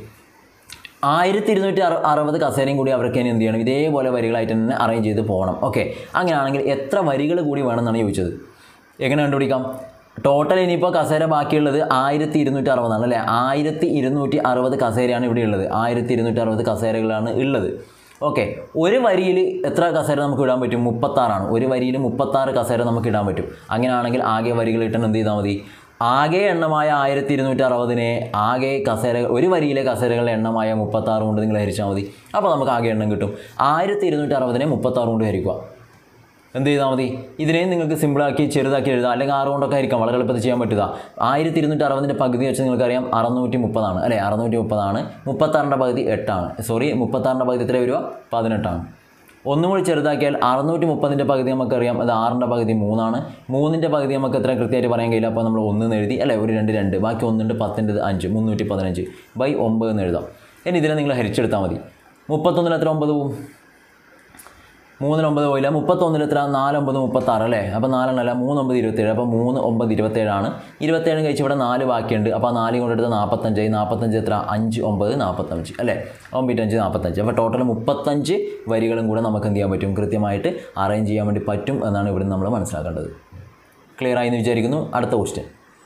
ആയിരത്തി ഇരുന്നൂറ്റി അറു അറുപത് കസേരയും കൂടി അവർക്ക് ഇനി എന്ത് ചെയ്യണം ഇതേപോലെ വരികളായിട്ട് തന്നെ അറേഞ്ച് ചെയ്ത് പോകണം ഓക്കെ അങ്ങനെയാണെങ്കിൽ എത്ര വരികൾ കൂടി വേണമെന്നാണ് ചോദിച്ചത് എങ്ങനെ കണ്ടുപിടിക്കാം ടോട്ടൽ ഇനിയിപ്പോൾ കസേര ബാക്കിയുള്ളത് ആയിരത്തി ഇരുന്നൂറ്റി അറുപതാണ് അല്ലേ ആയിരത്തി ഇരുന്നൂറ്റി അറുപത് കസേരയാണ് ഇവിടെ ഉള്ളത് ആയിരത്തി ഇരുന്നൂറ്റി അറുപത് കസേരകളാണ് ഉള്ളത് ഓക്കെ ഒരു വരിയിൽ എത്ര കസേര നമുക്ക് ഇടാൻ പറ്റും മുപ്പത്താറാണ് ഒരു വരിയിൽ മുപ്പത്താറ് കസേര നമുക്ക് ഇടാൻ പറ്റും അങ്ങനെയാണെങ്കിൽ ആകെ വരികൾ ഇട്ടാൻ എന്ത് ചെയ്താൽ മതി ആകെ എണ്ണമായ ആയിരത്തി ഇരുന്നൂറ്റി അറുപതിനെ ആകെ കസേര ഒരു വരിയിലെ കസേരകളുടെ എണ്ണമായ മുപ്പത്താറ് കൊണ്ട് നിങ്ങൾ ഹരിച്ചാൽ മതി അപ്പോൾ നമുക്ക് ആകെ എണ്ണം കിട്ടും ആയിരത്തി ഇരുന്നൂറ്റി അറുപതിനെ മുപ്പത്താറ് കൊണ്ട് ഹരിക്കുക എന്ത് ചെയ്താൽ മതി ഇതിനെയും നിങ്ങൾക്ക് സിമ്പിളാക്കി ചെറുതാക്കി എഴുതാം അല്ലെങ്കിൽ ആറ് കൊണ്ടൊക്കെ ആയിരിക്കാം വളരെ എളുപ്പത്തിൽ ചെയ്യാൻ പറ്റുക ആയിരത്തി ഇരുന്നൂറ്റി അറുപതിൻ്റെ പകുതി വെച്ച് നിങ്ങൾക്കറിയാം അറുന്നൂറ്റി മുപ്പതാണ് അല്ലേ അറുന്നൂറ്റി മുപ്പതാണ് മുപ്പത്താറിൻ്റെ പകുതി എട്ടാണ് സോറി മുപ്പത്താറിൻ്റെ പകുതി എത്ര വരിക പതിനെട്ടാണ് ഒന്നും കൂടി ചെറുതാക്കിയാൽ അറുന്നൂറ്റി മുപ്പതിൻ്റെ പകുതി നമുക്കറിയാം അത് ആറിൻ്റെ പകുതി മൂന്നാണ് മൂന്നിൻ്റെ പകുതി നമുക്ക് എത്ര കൃത്യമായിട്ട് പറയാൻ കഴിയില്ല അപ്പോൾ നമ്മൾ ഒന്ന് എന്ന് എഴുതി അല്ലേ ഒരു രണ്ട് രണ്ട് ബാക്കി ഒന്നുണ്ട് പത്തിൻ്റെ അഞ്ച് മുന്നൂറ്റി പതിനഞ്ച് ബൈ ഒമ്പത് എന്ന് എഴുതാം ഇനി ഇതിനെ നിങ്ങൾ ഹരിച്ചെടുത്താൽ മതി മുപ്പത്തൊന്നിൽ എത്ര ഒമ്പത് പോവും മൂന്നിന് ഒമ്പത് പോയില്ല മുപ്പത്തൊന്നിൽ എത്ര നാലൊമ്പത് മുപ്പത്താറ് അല്ലേ അപ്പോൾ നാലെണ്ണല്ല മൂന്നൊമ്പത് ഇരുപത്തേഴ് അപ്പോൾ മൂന്ന് ഒമ്പത് ഇരുപത്തേഴാണ് ഇരുപത്തേഴ് കഴിച്ച് ഇവിടെ നാല് ബാക്കിയുണ്ട് അപ്പോൾ ആ നാല് കൊണ്ടെടുത്ത് നാൽപ്പത്തഞ്ചായി നാൽപ്പത്തഞ്ച് എത്ര അഞ്ച് ഒമ്പത് നാൽപ്പത്തഞ്ച് അല്ലേ ഒമ്പത്തഞ്ച് നാൽപ്പത്തഞ്ച് അപ്പോൾ ടോട്ടൽ മുപ്പത്തഞ്ച് വരികളും കൂടെ നമുക്ക് എന്ത് ചെയ്യാൻ പറ്റും കൃത്യമായിട്ട് അറേഞ്ച് ചെയ്യാൻ വേണ്ടി പറ്റും എന്നാണ് ഇവിടെ നമ്മൾ മനസ്സിലാക്കേണ്ടത് ക്ലിയർ ആയി എന്ന് വിചാരിക്കുന്നു അടുത്ത ക്വസ്റ്റ്യൻ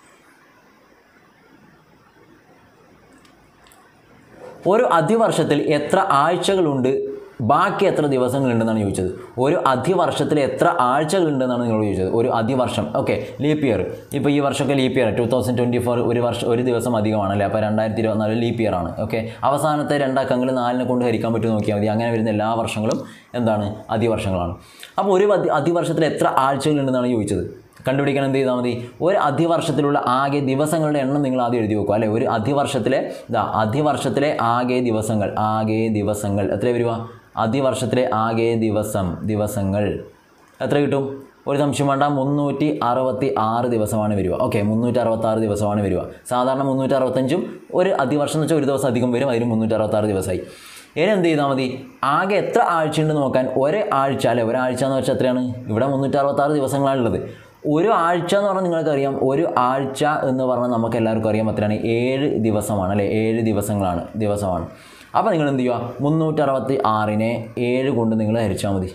ഒരു അധിവർഷത്തിൽ എത്ര ആഴ്ചകളുണ്ട് ബാക്കി എത്ര ദിവസങ്ങളുണ്ടെന്നാണ് ചോദിച്ചത് ഒരു അധിവർഷത്തിൽ എത്ര ആഴ്ചകളുണ്ടെന്നാണ് നിങ്ങൾ ചോദിച്ചത് ഒരു അധിവർഷം ഓക്കെ ലീപ്പ് ഇയർ ഇപ്പോൾ ഈ വർഷമൊക്കെ leap year two thousand twenty four ഒരു വർഷം ഒരു ദിവസം അധികമാണല്ലേ അപ്പോൾ രണ്ടായിരത്തി ഇരുപത്തിനാല് ലീപ്പ് ഇയർ ആണ് ഓക്കെ അവസാനത്തെ രണ്ടക്കങ്ങൾ നാലിനെ കൊണ്ട് ഹരിക്കാൻ പറ്റും നോക്കിയാൽ മതി അങ്ങനെ വരുന്ന എല്ലാ വർഷങ്ങളും എന്താണ് അധിവർഷങ്ങളാണ് അപ്പോൾ ഒരു അധി അധിവർഷത്തിൽ എത്ര ആഴ്ചകളുണ്ടെന്നാണ് ചോദിച്ചത് കണ്ടുപിടിക്കാൻ എന്ത് ചെയ്താൽ മതി ഒരു അധിവർഷത്തിലുള്ള ആകെ ദിവസങ്ങളുടെ എണ്ണം നിങ്ങൾ ആദ്യം എഴുതി വെക്കുക അല്ലേ ഒരു അധിവർഷത്തിലെ ഇതാ അധിവർഷത്തിലെ ആകെ ദിവസങ്ങൾ ആകെ ദിവസങ്ങൾ എത്ര വരിക അധിവർഷത്തിലെ ആകെ ദിവസം ദിവസങ്ങൾ എത്ര കിട്ടും ഒരു സംശയം വേണ്ട മുന്നൂറ്റി അറുപത്തി ആറ് ദിവസമാണ് വരിക ഓക്കെ മുന്നൂറ്റി അറുപത്തി ആറ് ദിവസമാണ് വരിക സാധാരണ മുന്നൂറ്റി അറുപത്തഞ്ചും ഒരു അതിവർഷം എന്ന് വെച്ചാൽ ഒരു ദിവസം അധികം വരും അതിന് മുന്നൂറ്റി അറുപത്തി ആറ് ദിവസമായി ഇനി എന്ത് ചെയ്താൽ മതി ആകെ എത്ര ആഴ്ചയുണ്ട് നോക്കാൻ ഒരു ആഴ്ച അല്ലെ ഒരാഴ്ച എന്ന് വെച്ചാൽ എത്രയാണ് ഇവിടെ മുന്നൂറ്റി അറുപത്തി ആറ് ദിവസങ്ങളാണുള്ളത് ഒരു ആഴ്ച എന്ന് പറഞ്ഞാൽ നിങ്ങൾക്കറിയാം ഒരു ആഴ്ച എന്ന് പറഞ്ഞാൽ നമുക്ക് എല്ലാവർക്കും അറിയാം എത്രയാണ് ഏഴ് ദിവസമാണ് അല്ലേ ഏഴ് ദിവസങ്ങളാണ് ദിവസമാണ് അപ്പോൾ നിങ്ങൾ എന്ത് ചെയ്യുക മുന്നൂറ്റി അറുപത്തി ആറിനെ ഏഴ് കൊണ്ട് നിങ്ങൾ ഹരിച്ചാൽ മതി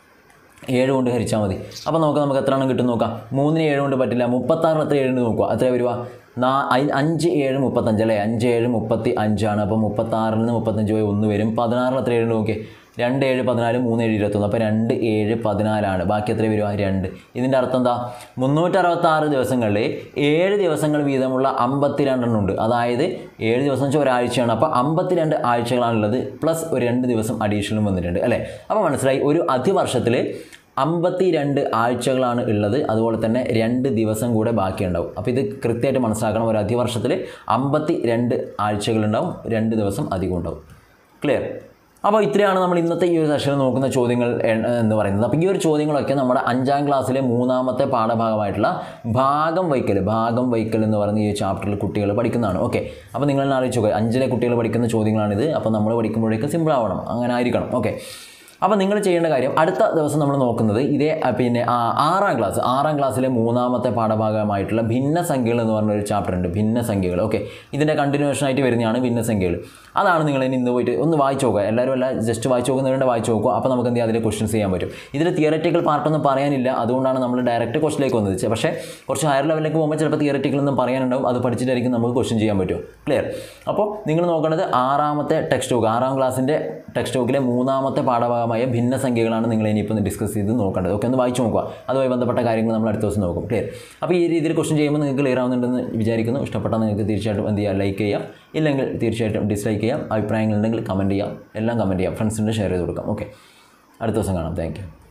ഏഴ് കൊണ്ട് ഹരിച്ചാൽ മതി അപ്പോൾ നമുക്ക് നമുക്ക് എത്ര എണ്ണം കിട്ടും നോക്കാം മൂന്നിന് ഏഴ് കൊണ്ട് പറ്റില്ല മുപ്പത്താറിന് എത്ര ഏഴുണ്ട് നോക്കുക എത്ര വരുക നാ അയ്- അഞ്ച് ഏഴ് മുപ്പത്തഞ്ച് അല്ലേ അഞ്ച് ഏഴ് മുപ്പത്തി അഞ്ചാണ് അപ്പോൾ മുപ്പത്താറിൽ നിന്ന് മുപ്പത്തഞ്ച് പോയി ഒന്ന് വരും പതിനാറിൽ എത്ര ഏഴുണ്ട് നോക്കിയേ രണ്ട് ഏഴ് പതിനാല് മൂന്ന് ഏഴ് ഇരുപത്തൊന്ന് അപ്പോൾ രണ്ട് ഏഴ് പതിനാലാണ് ബാക്കി എത്ര വരുക രണ്ട് ഇതിൻ്റെ അർത്ഥം എന്താ മുന്നൂറ്ററുപത്താറ് ദിവസങ്ങളിൽ ഏഴ് ദിവസങ്ങൾ വീതമുള്ള അമ്പത്തിരണ്ടെണ്ണം ഉണ്ട് അതായത് ഏഴ് ദിവസം വെച്ചാൽ ഒരാഴ്ചയാണ് അപ്പോൾ അമ്പത്തിരണ്ട് ആഴ്ചകളാണുള്ളത് പ്ലസ് ഒരു രണ്ട് ദിവസം അഡീഷണലും വന്നിട്ടുണ്ട് അല്ലേ അപ്പോൾ മനസ്സിലായി ഒരു അതിവർഷത്തിൽ അമ്പത്തി രണ്ട് ആഴ്ചകളാണ് ഉള്ളത് അതുപോലെ തന്നെ രണ്ട് ദിവസം കൂടെ ബാക്കിയുണ്ടാവും അപ്പോൾ ഇത് കൃത്യമായിട്ട് മനസ്സിലാക്കണം ഒരു അതിവർഷത്തിൽ അമ്പത്തി രണ്ട് ആഴ്ചകളുണ്ടാവും രണ്ട് ദിവസം അധികം ഉണ്ടാവും ക്ലിയർ അപ്പോൾ ഇത്രയാണ് നമ്മൾ ഇന്നത്തെ ഈ ഒരു സെഷനിൽ നോക്കുന്ന ചോദ്യങ്ങൾ എ- എന്ന് പറയുന്നത് അപ്പോൾ ഈ ഒരു ചോദ്യങ്ങളൊക്കെ നമ്മുടെ അഞ്ചാം ക്ലാസ്സിലെ മൂന്നാമത്തെ പാഠഭാഗമായിട്ടുള്ള ഭാഗം വൈക്കൽ ഭാഗം വൈക്കൽ എന്ന് പറയുന്ന ഈ ചാപ്റ്ററിൽ കുട്ടികൾ പഠിക്കുന്നതാണ് ഓക്കെ അപ്പോൾ നിങ്ങൾ തന്നെ ആലോചിച്ച് നോക്കുക അഞ്ചിലെ കുട്ടികൾ പഠിക്കുന്ന ചോദ്യങ്ങളാണിത് അപ്പോൾ നമ്മൾ പഠിക്കുമ്പോഴേക്കും സിമ്പിൾ ആവണം അങ്ങനെ ആയിരിക്കണം ഓക്കെ അപ്പോൾ നിങ്ങൾ ചെയ്യേണ്ട കാര്യം അടുത്ത ദിവസം നമ്മൾ നോക്കുന്നത് ഇതേ ആ, പിന്നെ ആ, ആറാം ക്ലാസ് ആറാം ക്ലാസ്സിലെ മൂന്നാമത്തെ പാഠഭാഗമായിട്ടുള്ള ഭിന്നസംഖ്യകൾ എന്ന് പറഞ്ഞ ഒരു ചാപ്റ്റർ ഉണ്ട് ഭിന്നസംഖ്യകൾ ഓക്കെ ഇതിൻ്റെ കണ്ടിന്യൂഷൻ ആയിട്ട് വരുന്നതാണ് ഭിന്നസംഖ്യകൾ അതാണ് നിങ്ങൾ ഇനി ഇന്ന് പോയിട്ട് ഒന്ന് വായിച്ചു നോക്കുക എല്ലാവരും അല്ല ജസ്റ്റ് വായിച്ചു നോക്കുന്നവരുടെ വായിച്ചു നോക്കുക അപ്പോൾ നമുക്ക് എന്ത് ചെയ്യാം അതിൽ ക്വസ്റ്റ്യൻസ് ചെയ്യാൻ പറ്റും ഇതിൽ തിയററ്റിക്കൽ പാർട്ടൊന്നും പറയാനില്ല അതുകൊണ്ടാണ് നമ്മൾ ഡയറക്റ്റ് ക്വസ്റ്റിലേക്ക് വന്നത് ചെ- പക്ഷേ കുറച്ച് ഹയർ ലെവലിലേക്ക് പോകുമ്പോൾ ചിലപ്പോൾ തിയററ്റിക്കൽ ഒന്നും പറയാനുണ്ടാവും അത് പഠിച്ചിട്ടായിരിക്കും നമുക്ക് ക്വസ്റ്റ്യൻ ചെയ്യാൻ പറ്റും ക്ലിയർ അപ്പോൾ നിങ്ങൾ നോക്കേണ്ടത് ആറാമത്തെ ടെക്സ്റ്റ് ബുക്ക് ആറാം ക്ലാസ്സിൻ്റെ ടെക്സ്റ്റ് ബുക്കിലെ മൂന്നാമത്തെ പാഠഭാഗമായ ഭിന്നസംഖ്യകളാണ് നിങ്ങൾ ഇനിയിപ്പോൾ ഡിസ്കസ് ചെയ്ത് നോക്കേണ്ടത് ഒക്കെ ഒന്ന് വായിച്ചു നോക്കുക അതുമായി ബന്ധപ്പെട്ട കാര്യങ്ങൾ നമ്മൾ അടുത്ത ദിവസം നോക്കും ക്ലിയർ അപ്പോൾ ഈ രീതിയിൽ ക്വസ്റ്റ്യൻ ചെയ്യുമ്പോൾ നിങ്ങൾക്ക് ക്ലിയർ ആവുന്നുണ്ടെന്ന് വിചാരിക്കുന്നു ഇഷ്ടപ്പെട്ടാൽ നിങ്ങൾക്ക് തീർച്ചയായിട്ടും എന്ത് ചെയ്യുക ലൈക്ക് ചെയ്യാം ഇല്ലെങ്കിൽ തീർച്ചയായിട്ടും ഡിസ്ലൈക്ക് ചെയ്യാം അഭിപ്രായങ്ങളുണ്ടെങ്കിൽ കമൻറ്റ് ചെയ്യാം എല്ലാം കമൻറ്റ് ചെയ്യാം ഫ്രണ്ട്സിൻ്റെ ഷെയർ ചെയ്ത് കൊടുക്കാം ഓക്കെ അടുത്ത ദിവസം കാണാം താങ്ക് യു